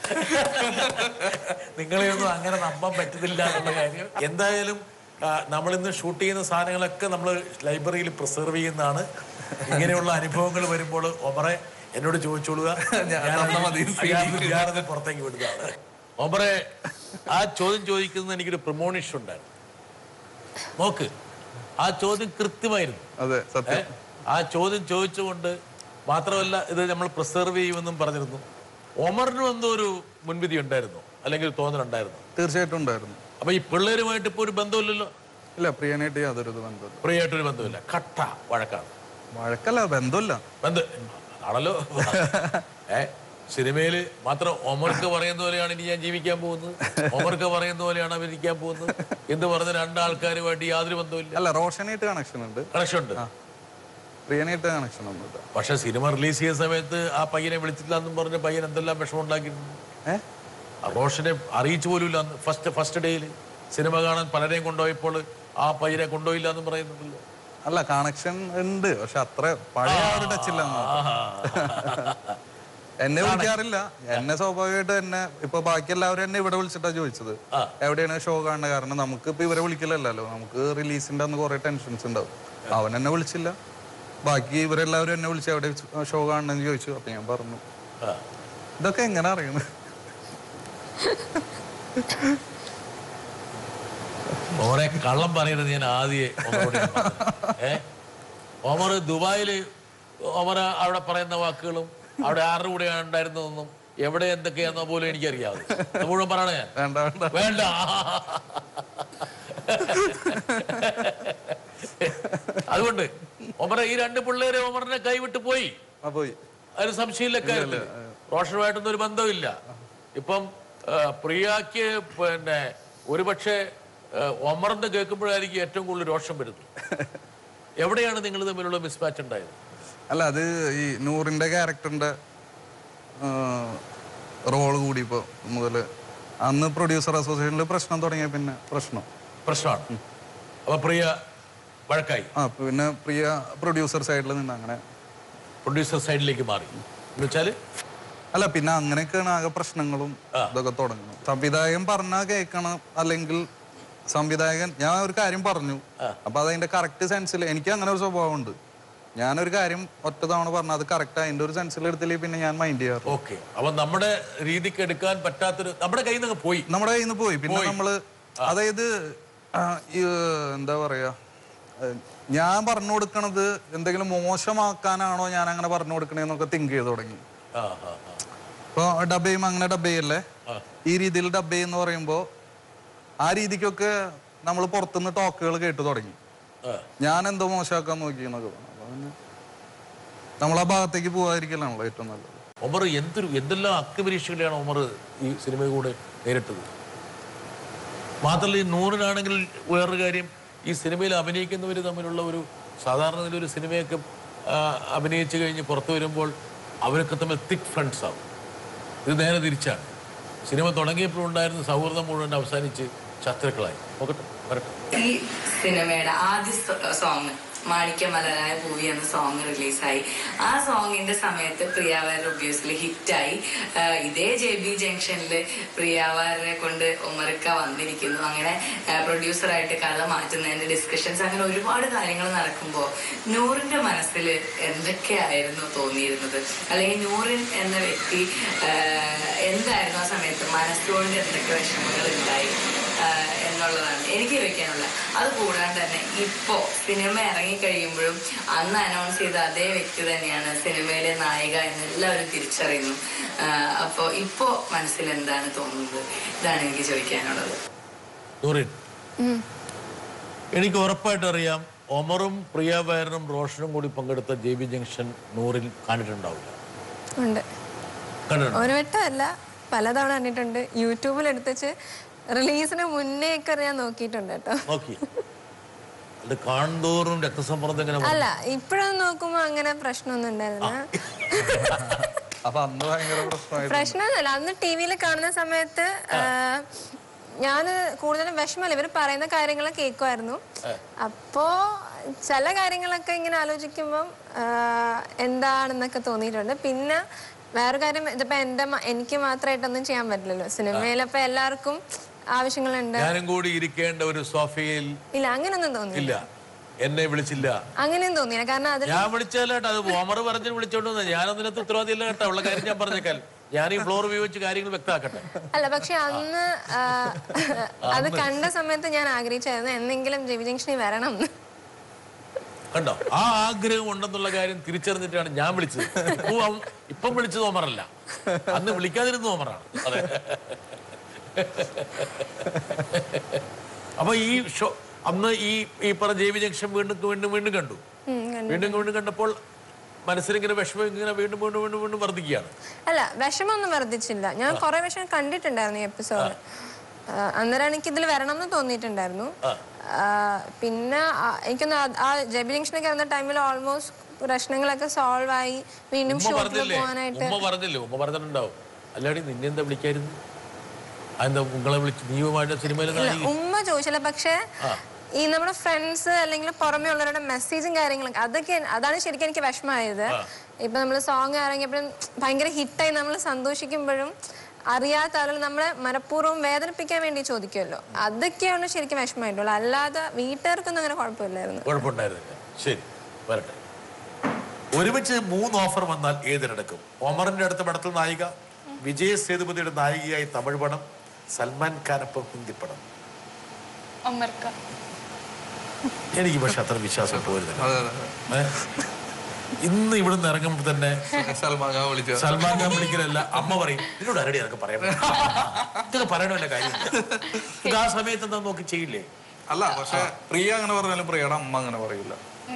S1: നിങ്ങളെയൊന്നും അങ്ങനെ നമ്പാൻ പറ്റുന്നില്ല എന്നുള്ള കാര്യം എന്തായാലും നമ്മൾ ഇന്ന് ഷൂട്ട് ചെയ്യുന്ന സാധനങ്ങളൊക്കെ നമ്മൾ ലൈബ്രറിയിൽ പ്രിസർവ് ചെയ്യുന്നതാണ് ഇങ്ങനെയുള്ള അനുഭവങ്ങൾ വരുമ്പോൾ ഒമറെ എന്നോട് ചോദിച്ചോളുക
S8: ഞാൻ
S1: ഞാൻ
S8: തന്നാ മതി.
S1: ഞാനത് ഞാനത് പുറത്തേക്ക് വിടുന്നതാണ് ഒമറെ ആ ചോദ്യം ചോദിക്കുന്നത് എനിക്കൊരു പ്രമോണിഷൻ ഉണ്ടായിരുന്നു നോക്ക് ആ ചോദ്യം കൃത്യമായിരുന്നു
S3: അതെ
S1: ഏ?
S3: സത്യം
S1: ആ ചോദ്യം ചോദിച്ചുകൊണ്ട് മാത്രമല്ല ഇത് നമ്മൾ പ്രിസർവ് ചെയ്യുമെന്നും പറഞ്ഞിരുന്നു ഒമറിനും എന്തോ ഒരു മുൻവിധി ഉണ്ടായിരുന്നു അല്ലെങ്കിൽ ഒരു തോന്നലുണ്ടായിരുന്നു
S3: തീർച്ചയായിട്ടും ഉണ്ടായിരുന്നു
S1: അപ്പൊ ഈ പിള്ളേരുമായിട്ട് ഇപ്പൊ ഒരു ബന്ധമില്ലല്ലോ
S3: ഇല്ല പ്രിയനായിട്ട് യാതൊരു ഇത് ബന്ധമില്ല
S1: പ്രിയായിട്ടൊരു ബന്ധമില്ല കട്ട വഴക്കാണ്
S3: വഴക്കല്ല ബന്ധമില്ല
S1: ബന്ധം ആണല്ലോ ഏ സിനിമയില് മാത്രം ഒമർക്ക് പറയുന്ന പോലെയാണ് ഇനി ഞാൻ ജീവിക്കാൻ പോകുന്നത് ഒമർക്ക് പറയുന്ന പോലെയാണ് അഭിനയിക്കാൻ പോകുന്നത് എന്ന് പറഞ്ഞ രണ്ടാൾക്കാരുമായിട്ട് യാതൊരു ബന്ധമില്ല
S3: അല്ല റോഷനായിട്ട് കണക്ഷൻ ഉണ്ട്
S1: കണക്ഷൻ ഉണ്ട്
S3: പ്രിയനായിട്ട് കണക്ഷൻ ഒന്നുമില്ല
S1: പക്ഷെ സിനിമ റിലീസ് ചെയ്യുന്ന സമയത്ത് ആ പയ്യനെ വിളിച്ചില്ല എന്നും പറഞ്ഞ പയ്യൻ എന്തെല്ലാം വിഷമം ഉണ്ടാക്കിയിട്ടുണ്ട്
S3: ഏ
S1: ആ റോഷനെ അറിയിച്ചു പോലും ഇല്ല അന്ന് ഫസ്റ്റ് ഫസ്റ്റ് ഡേയിൽ സിനിമ കാണാൻ പലരെയും കൊണ്ടുപോയപ്പോൾ ആ പയ്യനെ കൊണ്ടുപോയില്ല എന്നും പറയുന്നുണ്ടല്ലോ
S3: അല്ല കണക്ഷൻ ഉണ്ട് പക്ഷെ അത്ര പഴയ ആ ഒരു ടച്ച് ഇല്ല എന്ന് മാത്രം. എന്നെ വിളിക്കാറില്ല എന്നെ സ്വാഭാവികമായിട്ട് എന്നെ ഇപ്പൊ ബാക്കി എല്ലാവരും എന്നെ ഇവിടെ വിളിച്ചിട്ടാ ചോദിച്ചത് എവിടെയാണ് ഷോ കാണുന്നത് കാരണം നമുക്ക് ഇപ്പൊ ഇവരെ വിളിക്കില്ലല്ലോ നമുക്ക് റിലീസിന്റെ അന്ന് കുറെ ടെൻഷൻസ് ഉണ്ടാവും അവൻ എന്നെ വിളിച്ചില്ല ബാക്കി ഇവരെല്ലാവരും എന്നെ വിളിച്ച് എവിടെ ഷോ കാണണമെന്ന് ചോദിച്ചു അപ്പൊ ഞാൻ പറഞ്ഞു
S1: ആ.
S3: ഇതൊക്കെ എങ്ങനെ അറിയണം
S1: ഓറെ കള്ളം പറയുന്നത് ഞാൻ ആദ്യേ ഒമറോട് ഞാൻ പറഞ്ഞത്. ഏ ഒമർ ദുബായിൽ ഒമർ അവിടെ പറയുന്ന വാക്കുകളും അവിടെ ആരുടെ കൂടെയാണ് ഉണ്ടായിരുന്നതെന്നും എവിടെ എന്തൊക്കെയാണെന്നോ പോലും എനിക്കറിയാതെ അത് മുഴുവൻ പറയണേ ഞാൻ
S3: വേണ്ട വേണ്ട
S1: വേണ്ട അതുകൊണ്ട് ഒമറെ ഈ രണ്ട് പിള്ളേരെ ഒമറിനെ കൈവിട്ട് പോയി
S3: ആ പോയി
S1: അതിന് സംശയമില്ല കാര്യത്തിൽ റോഷനുമായിട്ടൊന്നും ഒരു ബന്ധമില്ല ഇപ്പം ആ, പ്രിയക്ക് പിന്നെ ഒരുപക്ഷെ ആ, ഒമറിന്റെ കേൾക്കുമ്പോഴായിരിക്കും ഏറ്റവും കൂടുതൽ രോഷം വരുന്നത് എവിടെയാണ് നിങ്ങൾ തമ്മിലുള്ള മിസ്മാച്ച് ഉണ്ടായത്
S3: അല്ല അത് ഈ നൂറിന്റെ ക്യാരക്ടറിന്റെ റോള് കൂടിയപ്പോ മുതല് അന്ന് പ്രൊഡ്യൂസർ അസോസിയേഷനിൽ പ്രശ്നം തുടങ്ങിയ പിന്നെ പ്രശ്നം
S1: പ്രശ്നമാണ് അപ്പൊ പ്രിയ വഴക്കായി
S3: ആ പിന്നെ പ്രിയ പ്രൊഡ്യൂസർ സൈഡിൽ നിന്ന് അങ്ങനെ
S1: പ്രൊഡ്യൂസർ സൈഡിലേക്ക് മാറി എന്ന് വെച്ചാല്
S3: അല്ല പിന്നെ അങ്ങനെയൊക്കെയാണ് ആകെ പ്രശ്നങ്ങളും ഇതൊക്കെ തുടങ്ങുന്നത് സംവിധായകൻ പറഞ്ഞാൽ കേൾക്കണം അല്ലെങ്കിൽ സംവിധായകൻ ഞാൻ ഒരു കാര്യം പറഞ്ഞു അപ്പൊ അതതിന്റെ കറക്റ്റ് സെൻസിൽ എനിക്ക് അങ്ങനെ ഒരു സ്വഭാവമുണ്ട് ഞാനൊരു കാര്യം ഒറ്റ തവണ പറഞ്ഞാൽ അത് കറക്റ്റ് അതിന്റെ ഒരു സെൻസിൽ എടുത്തില്ലെങ്കിൽ പിന്നെ ഞാൻ മൈൻഡ് ചെയ്യാറ്
S1: ഓക്കെ അപ്പൊ നമ്മുടെ രീതിക്ക് എടുക്കാൻ പറ്റാത്തൊരു നമ്മുടെ കയ്യിൽ നിന്ന് പോയി
S3: നമ്മുടെ കയ്യിൽ നിന്ന് പോയി പിന്നെ നമ്മള് അതായത് ആ, ഈ, എന്താ പറയാ ഏഹ്, ഞാൻ പറഞ്ഞു കൊടുക്കണത് എന്തെങ്കിലും മോശമാക്കാനാണോ ഞാൻ അങ്ങനെ പറഞ്ഞു കൊടുക്കണേന്നൊക്കെ തിങ്ക് ചെയ്ത് തുടങ്ങി
S1: ആ ആ ആ.
S3: ഇപ്പൊ ഡബ് ചെയ്യുമ്പോ അങ്ങനെ ഡബ് ചെയ്യല്ലേ ഈ രീതിയിൽ ഡബ് ചെയ്യുന്ന പറയുമ്പോ ആ രീതിക്കൊക്കെ നമ്മൾ പുറത്തുനിന്ന് ടോക്കുകൾ കേട്ടു തുടങ്ങി
S1: ആ.
S3: ഞാൻ എന്തോ മോശമാക്കാൻ നോക്കി എന്നൊക്കെ പറഞ്ഞു അപ്പൊ പിന്നെ നമ്മൾ ആ ഭാഗത്തേക്ക് പോകാതിരിക്കലാണല്ലോ ഏറ്റവും നല്ലത്
S1: ഒമർ എന്തൊരു എന്തെല്ലാം അക്കപരീക്ഷകളെയാണ് ഒമർ ഈ സിനിമയിൽ കൂടെ നേരിട്ടത് മാത്രമല്ല ഈ നൂറിനാണെങ്കിൽ വേറൊരു കാര്യം ഈ സിനിമയിൽ അഭിനയിക്കുന്നവർ തമ്മിലുള്ള ഒരു സാധാരണ നിലയിൽ ഒരു സിനിമയൊക്കെ ആ, അഭിനയിച്ചു കഴിഞ്ഞ് പുറത്തു വരുമ്പോൾ അവരൊക്കെ തമ്മിൽ തിക് ഫ്രണ്ട്സ് ആവും ഇത് നേരെ തിരിച്ചാണ് സിനിമ തുടങ്ങിയപ്പോഴുണ്ടായിരുന്ന സൗഹൃദം മുഴുവൻ അവസാനിച്ച് ശത്രുക്കളായി നോക്കട്ടെ വരട്ടെ
S10: ഈ സിനിമയുടെ ആദ്യ സോങ് മാണിക്യമലരായ പൂവി എന്ന സോങ് റിലീസായി ആ സോങ്ങിന്റെ സമയത്ത് പ്രിയാവാരർ ഒബ്വിയസ്ലി ഹിറ്റായി ഇതേ ജെ ബി ജംഗ്ഷനിൽ പ്രിയാവാരനെ കൊണ്ട് ഉമ്മറിക്ക വന്നിരിക്കുന്നു അങ്ങനെ പ്രൊഡ്യൂസറായിട്ട് കഥ മാറ്റുന്നതിന്റെ ഡിസ്കഷൻസ് അങ്ങനെ ഒരുപാട് കാര്യങ്ങൾ നടക്കുമ്പോൾ നൂറിന്റെ മനസ്സിൽ എന്തൊക്കെയായിരുന്നു തോന്നിയിരുന്നത് അല്ലെങ്കിൽ നൂറിൻ എന്ന വ്യക്തി ആ, എന്തായിരുന്നു ആ സമയത്ത് മനസ്സുകൊണ്ട് എന്തൊക്കെ വിഷമങ്ങൾ ഉണ്ടായി ആഹ് എന്നുള്ളതാണ് എനിക്ക് ചോദിക്കാനുള്ള അത് കൂടാണ്ട് തന്നെ ഇപ്പോ സിനിമ ഇറങ്ങി കഴിയുമ്പോഴും അന്ന് അനൗൺസ് ചെയ്ത അതേ വ്യക്തി തന്നെയാണ് സിനിമയിലെ നായിക എന്ന് എല്ലാവരും തിരിച്ചറിയുന്നു ആഹ് അപ്പോ ഇപ്പോ മനസ്സിൽ എന്താണ് തോന്നുന്നത് ഇതാണ് എനിക്ക് ചോദിക്കാനുള്ളത്
S1: നൂറിൻ എനിക്ക് ഉറപ്പായിട്ട് അറിയാം ഒമറും പ്രിയ വയറിനും റോഷനും കൂടി പങ്കെടുത്ത ജെ ബി ജംഗ്ഷൻ നൂറിൽ കണ്ടിട്ടുണ്ടാവില്ല
S4: ഉണ്ട്
S1: കണ്ടിട്ടുണ്ടോ
S4: ഒരു വട്ടമല്ല പലതവണ കണ്ടിട്ടുണ്ട് യൂട്യൂബിൽ എടുത്തുവെച്ച് റിലീസിന് മുന്നേ ഒക്കെ ഞാൻ നോക്കിയിട്ടുണ്ട് കേട്ടോ
S1: നോക്കി അത് കാണുന്തോറും രക്തസമ്മർദ്ദം ഇങ്ങനെ
S4: അല്ല ഇപ്പോഴൊന്നും നോക്കുമ്പോ അങ്ങനെ പ്രശ്നമൊന്നും ഉണ്ടായിരുന്നില്ല
S3: അപ്പൊ അന്ന് ഭയങ്കര പ്രശ്നമായിരുന്നു
S4: പ്രശ്നമൊന്നുമില്ല അന്ന് ടി വിയിൽ കാണുന്ന സമയത്ത് ഞാൻ കൂടുതലും വിഷമല്ല ഇവർ പറയുന്ന കാര്യങ്ങൾ കേൾക്കുമായിരുന്നു അപ്പോ ചില കാര്യങ്ങളൊക്കെ ഇങ്ങനെ ആലോചിക്കുമ്പം ആ, എന്താണെന്നൊക്കെ തോന്നിയിട്ടുണ്ട് പിന്നെ വേറെ കാര്യം ഇതിപ്പോ എന്റെ മ- എനിക്ക് മാത്രമായിട്ടൊന്നും ചെയ്യാൻ പറ്റില്ലല്ലോ സിനിമയിലപ്പോ എല്ലാവർക്കും ആവശ്യങ്ങളുണ്ട്
S1: ഞാനും കൂടി ഇരിക്കേണ്ട ഒരു സോഫയിൽ
S4: ഇല്ല അങ്ങനൊന്നും തോന്നിയില്ല
S1: ഇല്ല എന്നെ വിളിച്ചില്ല
S4: അങ്ങനെയും തോന്നിയില്ല കാരണം അതിൽ
S1: ഞാൻ വിളിച്ചാലേട്ടോ അത് ഒമർ പറഞ്ഞ് വിളിച്ചോണ്ട് വന്നത് ഞാനതിനകത്ത് ഉത്തരവാദിയല്ല കേട്ടോ ഉള്ള കാര്യം ഞാൻ പറഞ്ഞേക്കാൻ ഞാൻ ഈ ഫ്ലോർ വ്യൂ വെച്ച് കാര്യങ്ങൾ വ്യക്തമാക്കട്ടെ
S4: അല്ല പക്ഷെ അന്ന് ആ, അത് കണ്ട സമയത്ത് ഞാൻ ആഗ്രഹിച്ചായിരുന്നു എന്തെങ്കിലും ജെവി ജംഗ്ഷനിൽ വരണം എന്ന്
S1: കണ്ടോ ആ ആഗ്രഹം ഉണ്ടെന്നുള്ള കാര്യം തിരിച്ചറിഞ്ഞിട്ടാണ് ഞാൻ വിളിച്ചത് ഇപ്പൊ അവൻ- ഇപ്പം വിളിച്ചത് ഓമറല്ല അന്ന് വിളിക്കാതിരുന്ന ഓമറാണ് അതെ അപ്പൊ ഈ ഷോ അന്ന് ഈ ഈ പറഞ്ഞ ജെ വി ജംഗ്ഷൻ വീണ്ടും വീണ്ടും വീണ്ടും കണ്ടു
S4: ഉം, കണ്ടു.
S1: വീണ്ടും വീണ്ടും കണ്ടപ്പോൾ മനസ്സിലിങ്ങനെ വിഷമം ഇങ്ങനെ വീണ്ടും വീണ്ടും വീണ്ടും വീണ്ടും വർദ്ധിക്കുകയാണ്
S4: അല്ല വിഷമൊന്നും വർദ്ധിച്ചില്ല ഞാൻ കുറെ വിഷമം കണ്ടിട്ടുണ്ടായിരുന്നു ഈ എപ്പിസോഡ് അന്നേരം എനിക്ക് ഇതിൽ വരണം എന്ന് തോന്നിയിട്ടുണ്ടായിരുന്നു ആ, പിന്നെ ആ, എനിക്കൊന്ന് ആ- ആ ജബി ജംഗ്ഷനൊക്കെ വന്ന ടൈമിൽ ഓൾമോസ്റ്റ് പ്രശ്നങ്ങളൊക്കെ സോൾവ് ആയി വീണ്ടും
S1: ഉമ്മ
S4: ഷൂട്ടിൽ
S1: പറഞ്ഞില്ലേ
S4: പോകാനായിട്ട്
S1: ഉമ്മ പറഞ്ഞില്ലേ ഉമ്മ പറഞ്ഞിട്ടുണ്ടാവും അല്ലാടി നിന്നെ എന്താ വിളിക്കായിരുന്നു അതെന്താ ഉങ്ങളെ വിളിച്ച് നീയുമായിട്ട് സിനിമയിൽ
S4: ഇല്ല ഉമ്മ ചോദിച്ചില്ല പക്ഷേ ഈ നമ്മുടെ ഫ്രണ്ട്സ് അല്ലെങ്കിൽ പുറമെ ഉള്ളവരുടെ മെസ്സേജും കാര്യങ്ങളൊക്കെ അതൊക്കെ അതാണ് ശരിക്കും എനിക്ക് വിഷമമായത് ഇപ്പൊ നമ്മൾ സോങ് ഇറങ്ങിയപ്പോഴും ഭയങ്കര ഹിറ്റായി നമ്മൾ സന്തോഷിക്കുമ്പോഴും അറിയാത്ത ആളുകൾ നമ്മളെ മനഃപൂർവ്വം വേദനിപ്പിക്കാൻ വേണ്ടി ചോദിക്കുമല്ലോ അതൊക്കെയാണ് ശരിക്കും വിഷമമായിട്ടുള്ളൂ അല്ലാതെ വീട്ടുകാർക്കൊന്നും അങ്ങനെ കുഴപ്പമില്ലായിരുന്നു
S1: കുഴപ്പമുണ്ടായിരുന്നില്ല ശരി വരട്ടെ ഒരുമിച്ച് മൂന്ന് ഓഫർ വന്നാൽ ഏതിനെടുക്കും ഒമറിന്റെ അടുത്ത പടത്തിൽ നായിക വിജയ സേതുപതിയുടെ നായികയായി തമിഴ് പടം സൽമാൻ ഖാനൊപ്പം ഹിന്ദി പടം
S9: ഒമർക്ക
S1: എനിക്ക് പക്ഷെ അത്ര വിശ്വാസം പോരുന്നില്ല
S8: അതെ അതെ
S1: ഏ? ഇന്ന് ഇവിടുന്ന് ഇറങ്ങുമ്പോൾ തന്നെ
S8: സൽമാൻ ഖാൻ വിളിച്ച
S1: സൽമാൻ ഖാൻ വിളിക്കലല്ല അമ്മ പറയും ഇതിനോട് ആരടി അതൊക്കെ പറയാൻ ഇതൊക്കെ പറയണമല്ല കാര്യം ഇത് ആ സമയത്ത് എന്താ നോക്കി ചെയ്യില്ലേ
S3: അല്ല പക്ഷെ പ്രിയ അങ്ങനെ പറഞ്ഞാലും പ്രിയയുടെ അമ്മ അങ്ങനെ പറയൂല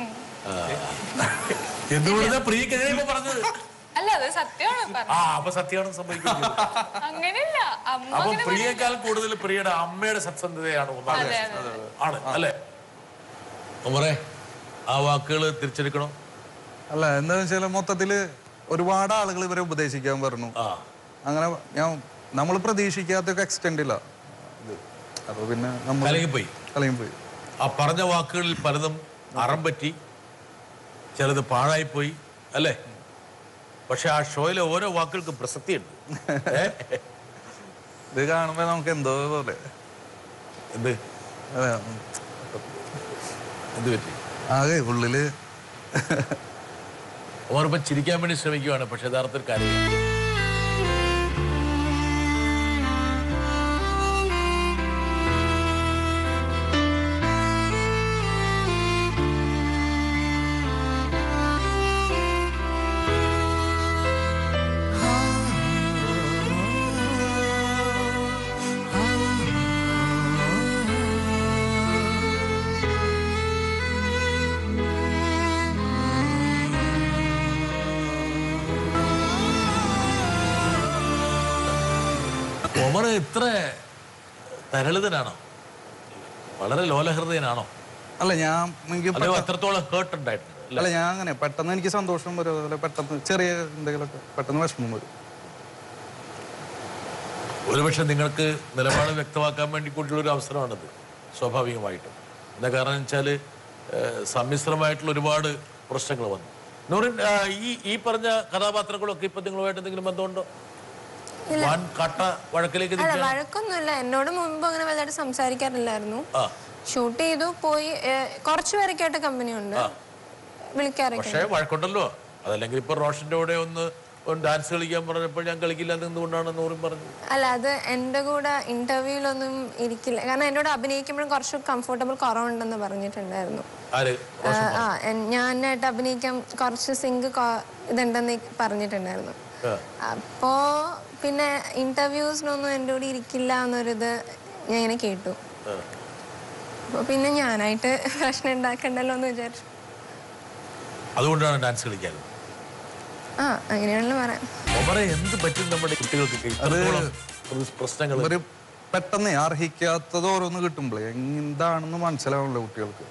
S1: എന്തുകൊണ്ടാ പ്രിയക്കെതിരെ ഇപ്പൊ പറഞ്ഞത്
S9: അല്ല അത് സത്യമാണ്
S1: ആ
S9: പറഞ്ഞത്
S1: അപ്പൊ സത്യമാണെന്ന് സംഭവിക്കുന്നത്
S9: അങ്ങനെയല്ല അമ്മ
S1: അപ്പൊ
S9: അങ്ങനെ
S1: പ്രിയേക്കാൾ കൂടുതൽ പ്രിയയുടെ അമ്മയുടെ സത്യസന്ധതയാണ് ഒന്നാമത്
S9: അതെ, അതെ.
S1: ആണ് അല്ലേ ഉമറേ ആ വാക്കുകൾ തിരിച്ചെടുക്കണം
S3: അല്ല എന്താ വെച്ചാൽ മൊത്തത്തില് ഒരുപാട് ആളുകൾ ഇവരെ ഉപദേശിക്കാൻ പറഞ്ഞു
S1: ആ
S3: അങ്ങനെ ഞാൻ നമ്മൾ പ്രതീക്ഷിക്കാത്ത എക്സ്റ്റെൻഡില്ല ഇത് അപ്പൊ പിന്നെ നമ്മൾ
S1: കലങ്ങിപ്പോയി
S3: കലയും പോയി
S1: ആ പറഞ്ഞ വാക്കുകളിൽ പലതും അറം പറ്റി ചിലത് പാഴായിപ്പോയി അല്ലേ പക്ഷെ ആ ഷോയിലെ ഓരോ വാക്കുകൾക്കും പ്രസക്തിയുണ്ട് ഏ?
S3: ഇത് കാണുമ്പോ നമുക്ക് എന്തോ പോലെ
S1: എന്ത്
S3: അതെ,
S1: എന്ത് പറ്റി
S3: ആകെ ഉള്ളില്
S1: ഓർമ്മ ചിരിക്കാൻ വേണ്ടി ശ്രമിക്കുകയാണ് പക്ഷെ യഥാർത്ഥത്തിൽ കാര്യം ഒമർ ഇത്ര തരളിതനാണോ വളരെ ലോലഹൃദയനാണോ
S3: അല്ല ഞാൻ എനിക്ക്
S1: അതോ
S3: പെട്ടെന്ന്-
S1: അത്രത്തോളം ഹേർട്ട് ഉണ്ടായിട്ടുണ്ട് അല്ലേ?
S3: അല്ല ഞാൻ അങ്ങനെ പെട്ടെന്ന് എനിക്ക് സന്തോഷം വരും അതുപോലെ പെട്ടെന്ന് ചെറിയ എന്തെങ്കിലുമൊക്കെ പെട്ടെന്ന് വിഷമം വരും
S1: ഒരുപക്ഷെ നിങ്ങൾക്ക് നിലപാട് വ്യക്തമാക്കാൻ വേണ്ടി കൂട്ടിയുള്ള ഒരു അവസരമാണിത് സ്വാഭാവികമായിട്ടും എന്താ കാരണം വെച്ചാൽ സമ്മിശ്രമായിട്ടുള്ള ഒരുപാട് പ്രശ്നങ്ങൾ വന്നു നൂറിൻ ആ, ഈ ഈ പറഞ്ഞ കഥാപാത്രങ്ങളൊക്കെ ഇപ്പൊ നിങ്ങളുമായിട്ട് എന്തെങ്കിലും ബന്ധമുണ്ടോ വാൻ കട്ട വഴക്കിലേക്ക്
S4: അല്ല
S1: നിൽക്കുകയാണ്.
S4: വഴക്കൊന്നുമില്ല എന്നോട് മുമ്പ് അങ്ങനെ വലുതായിട്ട് സംസാരിക്കാറില്ലായിരുന്നു
S1: ആ
S4: ഷൂട്ട് ചെയ്തു പോയി ഏഹ്, കുറച്ച് പേരൊക്കെ ആയിട്ട് കമ്പനി ഉണ്ട് വിളിക്കാറൊക്കെ
S1: പക്ഷേ വഴക്കുണ്ടല്ലോ അതല്ലെങ്കിൽ ഇപ്പൊ റോഷന്റെ കൂടെ ഒന്ന് ഒന്ന് ഡാൻസ് കളിക്കാൻ പറഞ്ഞപ്പോൾ ഞാൻ കളിക്കില്ല എന്ന് എന്തുകൊണ്ടാണ് നൂറും പറഞ്ഞത്
S4: അല്ല അത് എൻ്റെ കൂടെ ഇന്റർവ്യൂലൊന്നും ഇരിക്കില്ല കാരണം എന്നോട് അഭിനയിക്കുമ്പോഴും കുറച്ച് കംഫർട്ടബിൾ കുറവുണ്ടെന്ന് പറഞ്ഞിട്ടുണ്ടായിരുന്നു
S1: ആര്
S4: ആ, ആ എൻ- ഞാനായിട്ട് അഭിനയിക്കാൻ കുറച്ച് സിങ്ക് ഇതുണ്ടെന്ന് പറഞ്ഞിട്ടുണ്ടായിരുന്നു
S1: ആ.
S4: അപ്പോ പിന്നെ ഇന്റർവ്യൂസിനൊന്നും എൻ്റെ കൂടെ ഇരിക്കില്ല എന്നൊരിത് ഞാൻ ഇങ്ങനെ കേട്ടു
S1: ആ.
S4: അപ്പൊ പിന്നെ ഞാനായിട്ട് പ്രശ്നം ഉണ്ടാക്കണ്ടല്ലോ എന്ന് വിചാരിച്ചു
S1: അതുകൊണ്ടാണ് ഡാൻസ് കളിക്കാൻ
S4: ആ അങ്ങനെയാണല്ലോ പറയാം
S1: ഒമറെ എന്ത് പറ്റും നമ്മുടെ കുട്ടികൾക്ക് ഇത്രത്തോളം പ്രശ്നങ്ങൾ
S3: ഒരു പെട്ടെന്ന് അർഹിക്കാത്തത് ഓരോന്ന് കിട്ടുമ്പോഴേ എന്താണെന്ന് മനസ്സിലാവണല്ലോ കുട്ടികൾക്ക്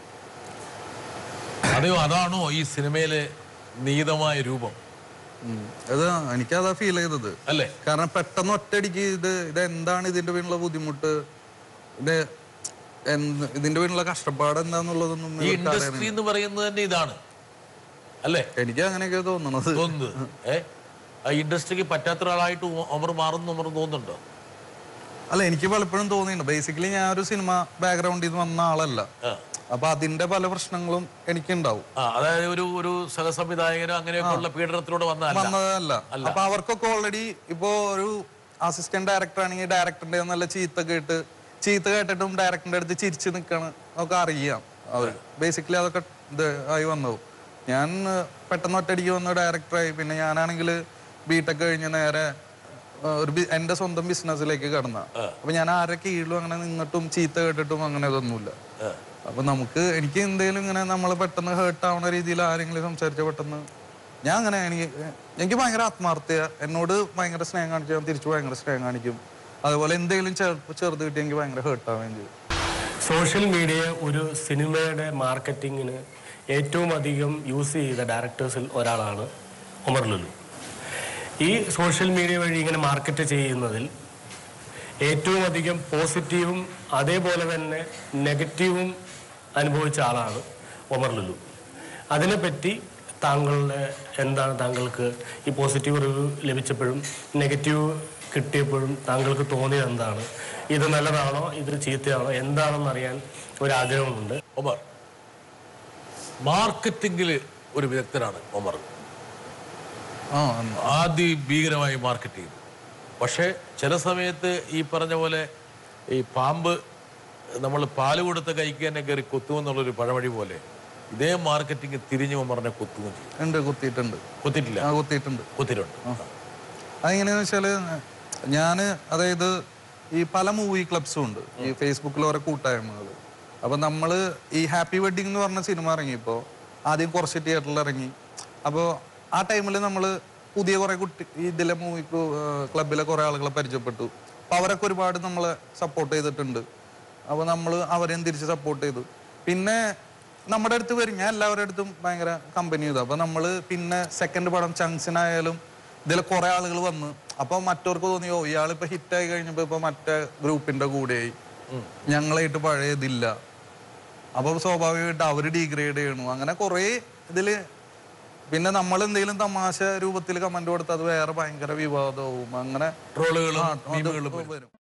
S1: അതെയോ അതാണോ ഈ സിനിമയിലെ നീതമായ രൂപം
S3: ഉം. അത് എനിക്കതാ ഫീൽ ചെയ്തത്
S1: അല്ലേ
S3: കാരണം പെട്ടെന്ന് ഒറ്റയടിക്ക് ഇത് ഇത് എന്താണ് ഇതിന്റെ പിന്നിലുള്ള ബുദ്ധിമുട്ട് ഇത് എന്ത് ഇതിന്റെ പിന്നിലുള്ള കഷ്ടപ്പാട് എന്താന്നുള്ളതൊന്നും
S1: ഈ
S3: ഇവർക്ക്
S1: ഇൻഡസ്ട്രി
S3: അറിയണില്ല.
S1: എന്ന് പറയുന്നത് തന്നെ ഇതാണ് അല്ലേ
S3: എനിക്ക് അങ്ങനെയൊക്കെ തോന്നണത്
S1: തോന്നുന്നത് ഏ ആ ഇൻഡസ്ട്രിക്ക് പറ്റാത്ത ഒരാളായിട്ട് ഒമർ മാറുന്നു ഒമർ തോന്നുന്നുണ്ടോ
S3: അല്ല എനിക്ക് പലപ്പോഴും തോന്നിയിട്ടുണ്ട് ബേസിക്കലി ഞാൻ ഒരു സിനിമ ബാക്ക്ഗ്രൗണ്ടിൽ നിന്ന് വന്ന ആളല്ല
S1: ആ.
S3: അപ്പൊ അതിന്റെ പല പ്രശ്നങ്ങളും എനിക്കുണ്ടാവും
S1: ആ അതായത് ഒരു ഒരു സഹസംവിധായകനോ അങ്ങനെയൊക്കെ ഉള്ള പീഡനത്തിലൂടെ വന്നതല്ല
S3: വന്നതല്ല അപ്പൊ അവർക്കൊക്കെ ഓൾറെഡി ഇപ്പോ ഒരു അസിസ്റ്റന്റ് ഡയറക്ടർ ആണെങ്കിൽ ഡയറക്ടറിന്റെ നല്ല ചീത്ത കേട്ട് ചീത്ത കേട്ടിട്ടും ഡയറക്ടറിന്റെ അടുത്ത് ചിരിച്ചു നിൽക്കണ ഒക്കെ അറിയാം അവർ ബേസിക്കലി അതൊക്കെ ഇത് ആയി വന്നു ഞാൻ ഏഹ്, പെട്ടെന്ന് ഒറ്റയടിക്ക് വന്ന ഡയറക്ടറായി പിന്നെ ഞാനാണെങ്കിൽ ബിടെക് കഴിഞ്ഞ് നേരെ ഏഹ്, ഒരു ബി- എന്റെ സ്വന്തം ബിസിനസ്സിലേക്ക് കടന്ന അപ്പൊ ഞാൻ ആരെ കീഴിലും അങ്ങനെ നിന്നിട്ടും ചീത്ത കേട്ടിട്ടും അങ്ങനെ ഇതൊന്നുമില്ല അപ്പൊ നമുക്ക് എനിക്ക് എന്തെങ്കിലും ഇങ്ങനെ നമ്മൾ പെട്ടെന്ന് ഹേർട്ട് ആവുന്ന രീതിയിൽ ആരെങ്കിലും സംസാരിച്ച പെട്ടെന്ന് ഞാൻ അങ്ങനെ എനിക്ക് എനിക്ക് ഭയങ്കര ആത്മാർത്ഥത എന്നോട് ഭയങ്കര സ്നേഹം കാണിച്ചു ഞാൻ തിരിച്ചു ഭയങ്കര സ്നേഹം കാണിക്കും അതുപോലെ എന്തെങ്കിലും ചെറുപ്പ് ചെറുത് കിട്ടി എനിക്ക് ഭയങ്കര ഹേർട്ട് ആവുകയും ചെയ്യും
S11: സോഷ്യൽ മീഡിയ ഒരു സിനിമയുടെ മാർക്കറ്റിങ്ങിന് ഏറ്റവും അധികം യൂസ് ചെയ്ത ഡയറക്ടേഴ്സിൽ ഒരാളാണ് ഒമർ ലുലു ഈ സോഷ്യൽ മീഡിയ വഴി ഇങ്ങനെ മാർക്കറ്റ് ചെയ്യുന്നതിൽ ഏറ്റവും അധികം പോസിറ്റീവും അതേപോലെ തന്നെ നെഗറ്റീവും അനുഭവിച്ച ആളാണ് ഒമർ ലുലു അതിനെപ്പറ്റി താങ്കളുടെ എന്താണ് താങ്കൾക്ക് ഈ പോസിറ്റീവ് റിവ്യൂ ലഭിച്ചപ്പോഴും നെഗറ്റീവ് കിട്ടിയപ്പോഴും താങ്കൾക്ക് തോന്നിയത് എന്താണ് ഇത് നല്ലതാണോ ഇത് ചീത്തയാണോ എന്താണെന്ന് അറിയാൻ ഒരു ആഗ്രഹമുണ്ട്
S1: ഒമർ മാർക്കറ്റിംഗിൽ ഒരു വിദഗ്ധനാണ് ഒമർ
S3: ആ
S1: ആദ്യ ഭീകരമായി മാർക്കറ്റ് ചെയ്തു പക്ഷേ ചില സമയത്ത് ഈ പറഞ്ഞ പോലെ ഈ പാമ്പ് നമ്മൾ പാല് കൊടുത്ത കൈക്ക് തന്നെ കയറി കൊത്തുമെന്നുള്ളൊരു പഴമൊഴി പോലെ ഇതേ മാർക്കറ്റിംഗ് തിരിഞ്ഞു ഒമറിനെ കൊത്തുകയും ചെയ്യും
S3: ഉണ്ട് കുത്തിയിട്ടുണ്ട്
S1: കൊത്തിയിട്ടില്ല
S3: ആ കുത്തിയിട്ടുണ്ട്
S1: കൊത്തിയിട്ടുണ്ട്
S3: അതെങ്ങനെയാന്ന് വെച്ചാല് ഞാന് അതായത് ഈ പല മൂവി ക്ലബ്സും ഉണ്ട് ഈ ഫേസ്ബുക്കിൽ ഓരോ കൂട്ടായ്മകൾ അപ്പൊ നമ്മള് ഈ ഹാപ്പി വെഡിങ് എന്ന് പറഞ്ഞ സിനിമ ഇറങ്ങിയപ്പോ ആദ്യം കുറച്ച് തിയേറ്ററിൽ ഇറങ്ങി അപ്പോൾ ആ ടൈമിൽ നമ്മൾ പുതിയ കുറെ കുട്ടി ഈ ഇതിലെ മൂവി ക്ലബിലെ കുറെ ആളുകളെ പരിചയപ്പെട്ടു അപ്പൊ അവരൊക്കെ ഒരുപാട് നമ്മളെ സപ്പോർട്ട് ചെയ്തിട്ടുണ്ട് അപ്പോൾ നമ്മൾ അവരെയും തിരിച്ച് സപ്പോർട്ട് ചെയ്തു പിന്നെ നമ്മുടെ അടുത്ത് വരും ഞാൻ എല്ലാവരുടെ അടുത്തും ഭയങ്കര കമ്പനി ചെയ്തു അപ്പൊ നമ്മൾ പിന്നെ സെക്കൻഡ് പടം ചങ്സിനായാലും ഇതിൽ കുറെ ആളുകൾ വന്ന് അപ്പൊ മറ്റവർക്ക് തോന്നിയോ ഇയാളിപ്പോ ഹിറ്റായി കഴിഞ്ഞപ്പോ ഇപ്പൊ മറ്റേ ഗ്രൂപ്പിന്റെ കൂടെയായി ഞങ്ങളായിട്ട് പഴയ ഇതില്ല അപ്പൊ സ്വാഭാവികമായിട്ട് അവര് ഡീഗ്രേഡ് ചെയ്യണു അങ്ങനെ കുറെ ഇതില് പിന്നെ നമ്മൾ എന്തെങ്കിലും തമാശ രൂപത്തിൽ കമന്റ് കൊടുത്താൽ അത് വേറെ ഭയങ്കര വിവാദവും അങ്ങനെ
S1: ട്രോളുകളും
S3: ആ, അത്
S1: മീമുകളും
S3: വരും